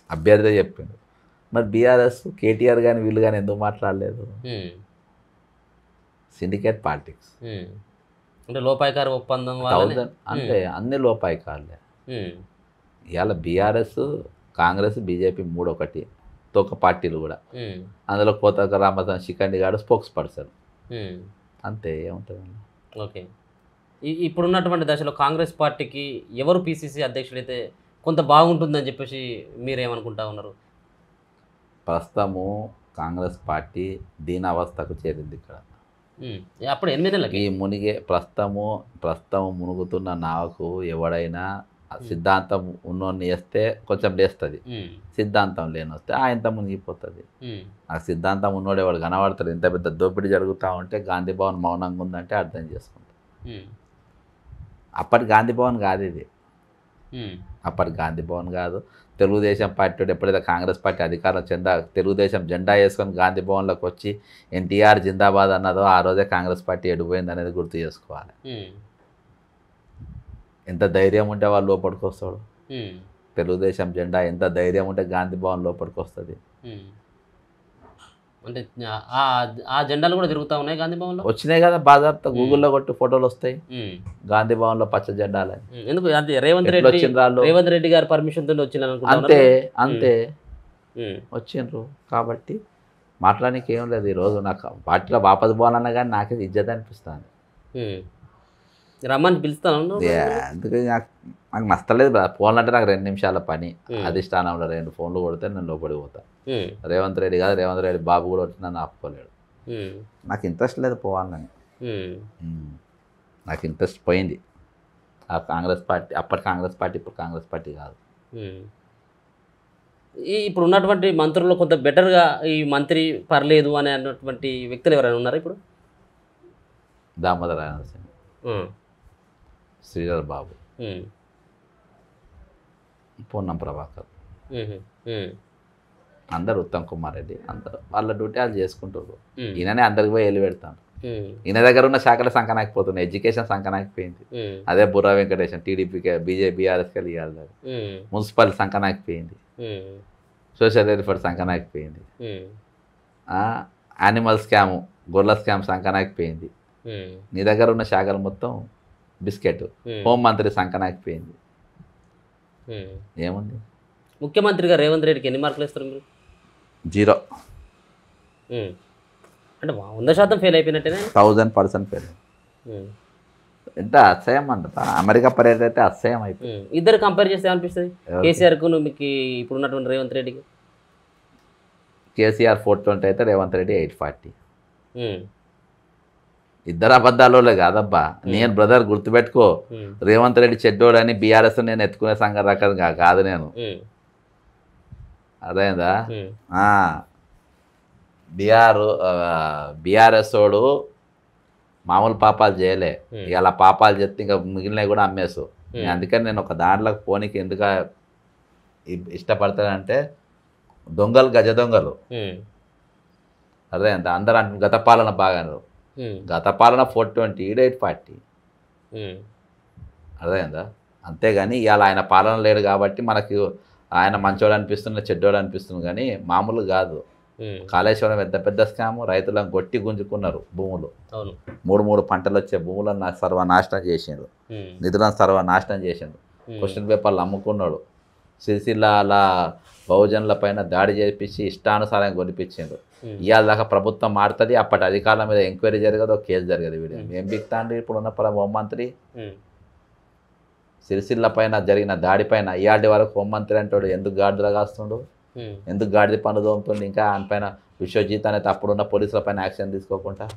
అభ్యర్థి చెప్పిండు మరి బీఆర్ఎస్ కేటీఆర్ కానీ వీళ్ళు కానీ ఎందుకు మాట్లాడలేదు ఉమ్, సిండికేట్ పాలిటిక్స్ ఉమ్. అంటే లోపాయకార ఒప్పందం వల్లనే థౌజండ్ అంటే అన్ని లోపాయి కాలే ఉమ్, ఇవాళ బీఆర్ఎస్ కాంగ్రెస్ బీజేపీ మూడు ఒకటి తొక్క పార్టీలు కూడా ఉమ్, అందులో కోతక రామదాన్ శిఖండి గారు స్పోక్స్ పర్సన్ ఉమ్. అంతే ఏముంటుంది ఓకే ఈ- ఇప్పుడున్నటువంటి దశలో కాంగ్రెస్ పార్టీకి ఎవరు పిసిసి అధ్యక్షుడైతే కొంత బాగుంటుందని చెప్పేసి మీరేమనుకుంటా ఉన్నారు ప్రస్తుతము కాంగ్రెస్ పార్టీ దీనావస్థకు చేరింది ఇక్కడ ఉమ్, అప్పుడు ఎనిమిది నెలలకి ఈ మునిగే ప్రస్తుతము ప్రస్తుతం మునుగుతున్న నాకు ఎవడైనా ఆ సిద్ధాంతం ఉన్నోన్ని వేస్తే కొంచెం లేస్తుంది ఉమ్, సిద్ధాంతం లేని వస్తే ఆయనతో మునిగిపోతుంది ఉమ్, ఆ సిద్ధాంతం ఉన్నోడు ఎవడు కనబడతాడు ఇంత పెద్ద దోపిడీ జరుగుతూ ఉంటే గాంధీ భవన్ మౌనంగా ఉందంటే అర్థం చేసుకుంటాం ఉమ్, అప్పటి గాంధీ భవన్ కాదు ఇది ఉమ్, అప్పటి గాంధీ భవన్ కాదు తెలుగుదేశం పార్టీ వాడు ఎప్పుడైతే కాంగ్రెస్ పార్టీ అధికారం చెందా తెలుగుదేశం జెండా వేసుకొని గాంధీ భవన్లోకి వచ్చి ఎన్టీఆర్ జిందాబాద్ అన్నదో ఆ రోజే కాంగ్రెస్ పార్టీ ఎడిపోయింది అనేది గుర్తు చేసుకోవాలి ఉమ్, ఎంత ధైర్యం ఉంటే వాళ్ళు లోపలికి వస్తాడు ఉమ్, తెలుగుదేశం జెండా ఎంత ధైర్యం ఉంటే గాంధీ భవన్ లోపలికి వస్తుంది ఉమ్. అంటే ఆ ఆ జెండాలు కూడా తిరుగుతూ ఉన్నాయి గాంధీ భవన్లో వచ్చినాయి కదా బాజార్తో గూగుల్లో కొట్టి ఫోటోలు వస్తాయి ఉమ్, గాంధీ భవన్లో పచ్చ జెండాలని ఉమ్. ఎందుకు అంటే రేవంత్ ఎట్లా రెడ్డి వచ్చిండ్రు వాళ్ళు రేవంత్ రెడ్డి గారి పర్మిషన్ తోటి వచ్చిందని అంతే అనుకుంటున్నారు అంతే వచ్చిండ్రు కాబట్టి మాట్లాడానికి ఏం లేదు ఈరోజు నాకు పార్టీలో వాపసు పోవాలన్నా కానీ నాకే ఇజ్జత్ అనిపిస్తుంది రమ్మని పిలుస్తాను అందుకే నాకు నాకు నచ్చలేదు బ్రా. ఫోన్లు అంటే నాకు రెండు నిమిషాల పని ఉమ్. అధిష్టానంలో రెండు ఫోన్లు కొడితే నేను లోపలికి పోతా రేవంత్ రెడ్డి కాదు రేవంత్ రెడ్డి బాబు కూడా వచ్చి నన్ను ఆపుకోలేడు నాకు ఇంట్రెస్ట్ లేదు పోవాలని ఉమ్. నాకు ఇంట్రెస్ట్ పోయింది ఆ కాంగ్రెస్ పార్టీ అప్పటి కాంగ్రెస్ పార్టీ ఇప్పుడు కాంగ్రెస్ పార్టీ కాదు ఈ ఇప్పుడు ఉన్నటువంటి మంత్రుల్లో కొంత బెటర్గా ఈ మంత్రి పర్లేదు అనే అన్నటువంటి వ్యక్తులు ఎవరైనా ఉన్నారా ఇప్పుడు దామోదర సింగ్ ఉమ్, శ్రీధర్ బాబు ఉమ్, పూర్ణం ప్రభాకర్ ఉమ్, ఉమ్, అందరు ఉత్తమ్ కుమార్ రెడ్డి అందరూ వాళ్ళ డ్యూటీ వాళ్ళు చేసుకుంటారు ఉమ్, ఈయననే అందరికి పోయి వెళ్ళి పెడతాను ఉమ్, ఈయన దగ్గర ఉన్న శాఖల సంకనాకపోతున్నాయి ఎడ్యుకేషన్ సంకనాకపోయింది ఉమ్, అదే బుర్రా వెంకటేశం టీడీపీకి బీజేపీ బీఆర్ఎస్కి ఇవ్వాలి ఉమ్, మున్సిపల్ సంకనాకపోయింది ఉమ్, సోషల్ వెల్ఫేర్ సంకనాకపోయింది ఉమ్, యానిమల్ స్కాము గొర్రెల స్కామ్ సంకనాకపోయింది ఉమ్, నీ దగ్గర ఉన్న శాఖలు మొత్తం బిస్కెట్ ఉమ్, హోంమంత్రి సంకనాకపోయింది ఉమ్. ఏముంది ముఖ్యమంత్రిగా రేవంత్ రెడ్డికి ఎన్ని మార్కులు ఇస్తారు మీరు జీరో ఉమ్. అంటే వా- వంద శాతం ఫెయిల్ అయిపోయినట్టేనే థౌజండ్ పర్సెంట్ పేరు ఉమ్, ఎంత అసహ్యం అంట అమెరికా పర్యటన అయితే అసహ్యం అయిపోయింది ఉమ్. ఇద్దరు కంపేర్ చేస్తే ఏమనిపిస్తుంది ఎవరికి? కేసీఆర్కు మీకు ఇప్పుడు ఉన్నటువంటి రేవంత్ రెడ్డికి కేసీఆర్ ఫోర్ ట్వంటీ అయితే రేవంత్ రెడ్డి ఎయిట్ ఫార్టీ ఉమ్, ఇద్దరు అబద్ధాలు కాదబ్బా నేను బ్రదర్ గుర్తుపెట్టుకో ఉమ్, రేవంత్ రెడ్డి చెడ్డోడు అని బీఆర్ఎస్ నేను ఎత్తుకునే సంఘం రకం కా- కాదు నేను ఉమ్, అదేందా ఉమ్, బీఆర్ బీఆర్ఎస్ వాడు మామూలు పాపాలు చేయలే Hmm. ఇలా పాపాలు చెప్తే ఇంకా మిగిలినవి కూడా అమ్మేసు Hmm. నేను అందుకని నేను ఒక దాంట్లోకి పోనీకి ఎందుకు ఇ- ఇష్టపడతానంటే దొంగలు గజ దొంగలు ఉమ్, అదే అంత అందరూ అంటు గత పాలన బాగా ఉమ్, గత పాలన ఫోర్ ట్వంటీ ఎయిట్ ఫార్టీ ఉమ్, అర్థమైందా అంతేగాని ఇవాళ ఆయన పాలన లేడు కాబట్టి మనకి ఆయన మంచోడు అనిపిస్తుంది చెడ్డోడు అనిపిస్తుంది కానీ మామూలు కాదు ఉమ్, కాళేశ్వరం పెద్ద పెద్ద స్కాము రైతులను కొట్టి గుంజుకున్నారు భూములు అవును మూడు మూడు పంటలు వచ్చే భూములను నాకు సర్వనాశనం చేసిండు ఉమ్, నిధులను సర్వనాశనం చేసిండు ఉమ్, క్వశ్చన్ పేపర్లు అమ్ముకున్నాడు సిరిసిల్ల అలా బహుజనుల పైన దాడి చేపించి ఇష్టానుసారం కొనిపించిండు ఉమ్, ఇవాళ దాకా ప్రభుత్వం మారుతుంది అప్పటి అధికారుల మీద ఎంక్వైరీ జరగదు ఒక కేసు జరగదు వీడు Hmm. ఏం బిక్తాండి ఇప్పుడు ఉన్న పర హోంమంత్రి ఉమ్, సిరిసిల్ల పైన జరిగిన దాడి పైన ఇవాటి వరకు హోంమంత్రి అంటాడు ఎందుకు గాడిదలు కాస్తుండు ఉమ్, ఎందుకు గాడిద పన్ను దోముతుండు ఇంకా ఆయన పైన విశ్వజిత్ అనేది అప్పుడున్న పోలీసుల పైన యాక్షన్ తీసుకోకుండా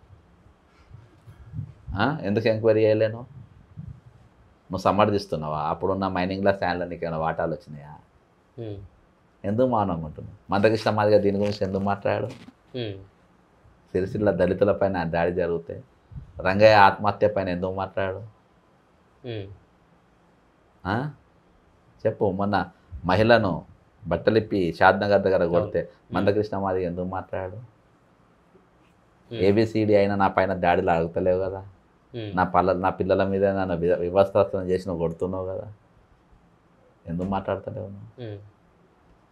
ఆ? ఎందుకు ఎంక్వైరీ చేయలేను నువ్వు సమర్థిస్తున్నావా అప్పుడున్న మైనింగ్లో శాండ్లో నీకు ఏమైనా వాటాలు వచ్చినాయా ఉమ్, ఎందుకు మౌనంగా ఉంటున్నావు మందకృష్ణ మాదిగా దీని గురించి ఎందుకు మాట్లాడాడు ఉమ్, సిరిసిల్ల దళితుల పైన దాడి జరిగితే రంగయ్య ఆత్మహత్య పైన ఎందుకు మాట్లాడాడు ఉమ్, ఆ? చెప్పు మొన్న మహిళను బట్టలిప్పి షాద్నగర్ దగ్గర కొడితే మందకృష్ణ మాదిగ ఎందుకు మాట్లాడాడు ఉమ్, ఏబిసిడి అయినా నా పైన దాడిలో అడుగుతలేవు కదా ఉమ్, నా పల్ల నా పిల్లల మీద నన్ను వి- వివస్త్రం చేసి నువ్వు కొడుతున్నావు కదా ఎందుకు మాట్లాడతలేవు నువ్వు ఉమ్,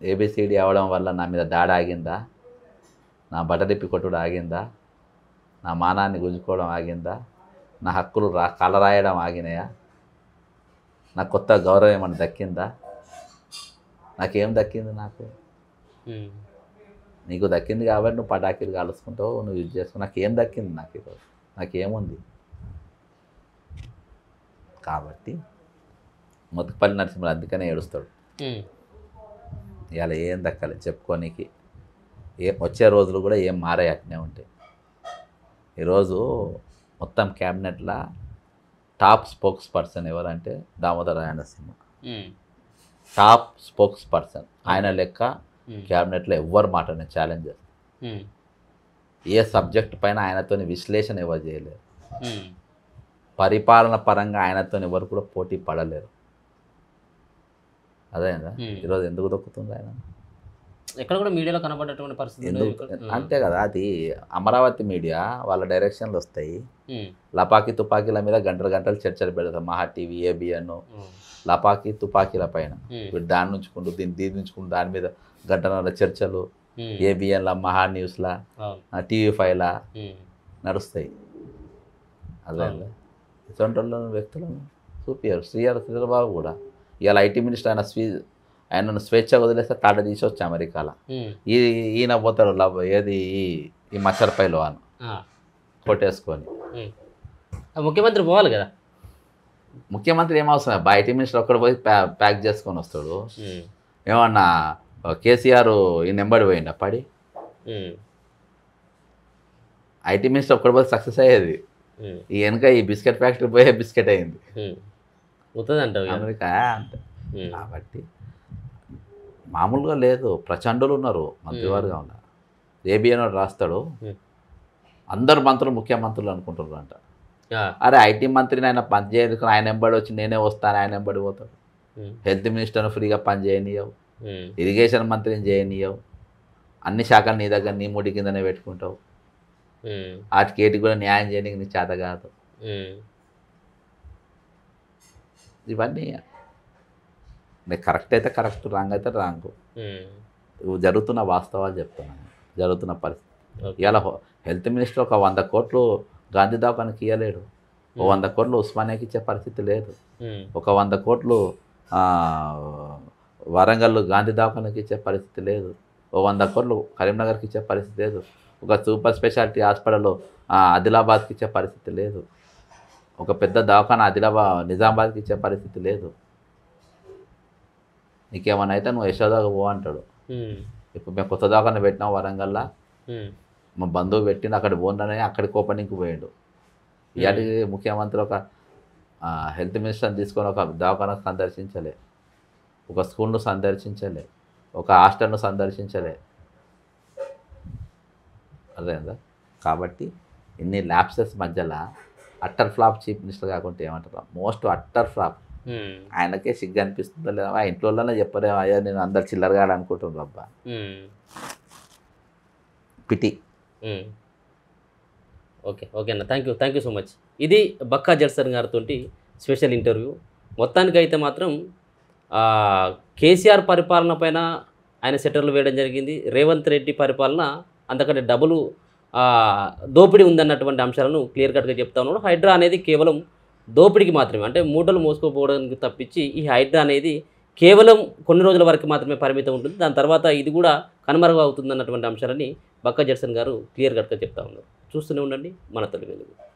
ఏబిసిడి అవడం వల్ల నా మీద దాడి ఆగిందా నా బట్టడిప్పి కొట్టుడు ఆగిందా నా మానాన్ని గుంజుకోవడం ఆగిందా నా హక్కులు రా కలరాయడం ఆగినాయా నా కొత్త గౌరవం ఏమన్నా దక్కిందా నాకేం దక్కింది నాకు ఉమ్. నీకు దక్కింది కాబట్టి నువ్వు పటాకీలు కాలుసుకుంటావు నువ్వు యూజ్ చేసుకుని నాకేం దక్కింది నాకు ఈరోజు నాకేముంది కాబట్టి మొత్తపల్లి నరసింహుడు అందుకనే ఏడుస్తాడు ఉమ్. ఇవాళ ఏం దక్కాలి చెప్పుకోనికి ఏం వచ్చే రోజులు కూడా ఏం మారాయి అట్నే ఉంటాయి ఈరోజు మొత్తం క్యాబినెట్లో టాప్ స్పోక్స్ పర్సన్ ఎవరంటే దామోదర రాయణ సింహ ఉమ్. టాప్ స్పోక్స్ పర్సన్ ఆయన లెక్క ఉమ్. క్యాబినెట్లో ఎవ్వరు మాట నేను ఛాలెంజ్ చేస్తాను ఉమ్. ఏ సబ్జెక్ట్ పైన ఆయనతో విశ్లేషణ ఎవరు చేయలేరు ఉమ్. పరిపాలన పరంగా ఆయనతో ఎవరు కూడా పోటీ పడలేరు అదేనా Hmm. ఈరోజు ఎందుకు దొక్కుతుంది ఆయన ఎక్కడ కూడా మీడియాలో కనబడేటువంటి పరిస్థితి ఎందుకు ఇక్కడ- ఉమ్. అంతే కదా అది అమరావతి మీడియా వాళ్ళ డైరెక్షన్లు వస్తాయి ఉమ్. లపాకి తుపాకీల మీద గంటలు గంటలు చర్చలు పెడతాం మహా టీవీ ఏబిఎన్ ఉమ్. లపాకి తుపాకీల పైన ఉమ్. వీడు దాని నుంచుకుంటూ దీన్ని దీని నుంచుకుంటూ దాని మీద గంటన్నర చర్చలు ఉమ్. ఏబిఎన్ల మహా న్యూస్లా అవును. టీవీ ఫైవ్లా ఉమ్. నడుస్తాయి అదే అవును. ఇటువంటి వాళ్ళను వ్యక్తులను చూపించారు శ్రీఆర్ చంద్రబాబు కూడా ఇవాళ ఐటీ మినిస్టర్ ఆయన స్వీ ఆయనను స్వేచ్ఛ వదిలేస్తే తాట తీసొచ్చు అమెరికాలో ఉమ్. ఈ ఈయన పోతాడు లవ్ ఏది ఈ ఈ మచ్చరపైలో అని ఆ. కొట్టేసుకొని ఉమ్. ఆ ముఖ్యమంత్రి పోవాలి కదా ముఖ్యమంత్రి ఏం అవసరం అబ్బా ఐటీ మినిస్టర్ ఒక్కడ పోయి ప్యా ప్యాక్ చేసుకొని వస్తాడు ఉమ్. ఏమన్నా కేసీఆర్ ఈ నెంబడి పోయిండ పడి ఉమ్. ఐటీ మినిస్టర్ ఒక్కడ పోయి సక్సెస్ అయ్యేది ఉమ్. ఈ వెనక ఈ బిస్కెట్ ఫ్యాక్టరీ పోయే బిస్కెట్ అయింది ఉమ్. అవుతుంది అంటావు కదా. అమెరికా అంతే ఉమ్. కాబట్టి మామూలుగా లేదు ప్రచండులు ఉన్నారు మంత్రివర్గంలో ఏబిఎన్ వాడు రాస్తాడు Hmm. అందరు మంత్రులు ముఖ్యమంత్రులు అనుకుంటున్నారు అంట ఆ. అరే ఐటీ మంత్రిని ఆయన పని చేయడానికి ఆయన ఎంబడి వచ్చి నేనే వస్తాను ఆయన ఎంబడి పోతాడు ఉమ్. హెల్త్ మినిస్టర్ను ఫ్రీగా పని చేయనీయవు ఉమ్. ఇరిగేషన్ మంత్రిని చేయనీయవు అన్ని శాఖలు నీ దగ్గర నీ ముడి కిందనే పెట్టుకుంటావు ఉమ్. వాటికి ఏటికి కూడా న్యాయం చేయడానికి నీ చేత కాదు ఉమ్. ఇవన్నీ నీకు కరెక్ట్ అయితే కరెక్ట్ రాంగ్ అయితే రాంగ్ ఉమ్. ఇవి జరుగుతున్న వాస్తవాలు చెప్తున్నాను జరుగుతున్న పరిస్థితి ఓకే. ఇవాళ హో- హెల్త్ మినిస్టర్ ఒక వంద కోట్లు గాంధీ దవాఖానకి ఇవ్వలేడు ఓ వంద కోట్లు ఉస్మానియాకి ఇచ్చే పరిస్థితి లేదు ఉమ్. ఒక వంద కోట్లు ఆ, వరంగల్ గాంధీ దవాఖానకి ఇచ్చే పరిస్థితి లేదు ఓ వంద కోట్లు కరీంనగర్కి ఇచ్చే పరిస్థితి లేదు ఒక సూపర్ స్పెషాలిటీ హాస్పిటల్ ఆ, ఆదిలాబాద్కి ఇచ్చే పరిస్థితి లేదు ఒక పెద్ద దవాఖాన ఆదిలాబాద్ నిజామాబాద్కి ఇచ్చే పరిస్థితి లేదు నీకేమన్నా అయితే నువ్వు యశోదాకు పో అంటాడు ఉమ్. ఇప్పుడు మేము కొత్త దవాఖాన పెట్టినాం వరంగల్లో ఉమ్. మా బంధువు పెట్టిండు అక్కడ పోండని అక్కడికి ఓపెనింగ్కి పోయిండు ఇలాంటి ముఖ్యమంత్రి ఒక ఆ, హెల్త్ మినిస్టర్ని తీసుకొని ఒక దవాఖానకు సందర్శించలే ఒక స్కూల్ను సందర్శించలే ఒక హాస్టల్ను సందర్శించలే అదేందా కాబట్టి ఇన్ని ల్యాప్సెస్ మధ్యలో అట్టర్ ఫ్లాప్ చీఫ్ మినిస్టర్ కాకుంటే ఏమంటారు మోస్ట్ అట్టర్ ఫ్లాప్ ఉమ్. ఆయనకే సిగ్గు అనిపిస్తుందో లేదా ఆ ఇంట్లో వాళ్ళనే చెప్పరేమో అయ్యా నేను అందరు చిల్లరగా అనుకుంటున్నాను అబ్బా ఉమ్. పిటి ఉమ్. ఓకే ఓకే అన్న thank you thank you so much ఇది బక్కా జడ్సన్ గారితో స్పెషల్ ఇంటర్వ్యూ మొత్తానికైతే మాత్రం ఆ, కేసీఆర్ పరిపాలన పైన ఆయన సెటర్లు వేయడం జరిగింది రేవంత్ రెడ్డి పరిపాలన అంతకంటే డబుల్ ఆ, దోపిడీ ఉందన్నటువంటి అంశాలను క్లియర్ కట్గా చెప్తా ఉన్నాడు హైడ్రా అనేది కేవలం దోపిడీకి మాత్రమే అంటే మూటలు మోసుకోపోవడానికి తప్పించి ఈ హైడ్రా అనేది కేవలం కొన్ని రోజుల వరకు మాత్రమే పరిమితం ఉంటుంది దాని తర్వాత ఇది కూడా కనుమరుగు అవుతుందన్నటువంటి అంశాలని బక్క జడ్సన్ గారు క్లియర్ కట్గా చెప్తా ఉన్నారు చూస్తూనే ఉండండి మన తొలి వెలుగు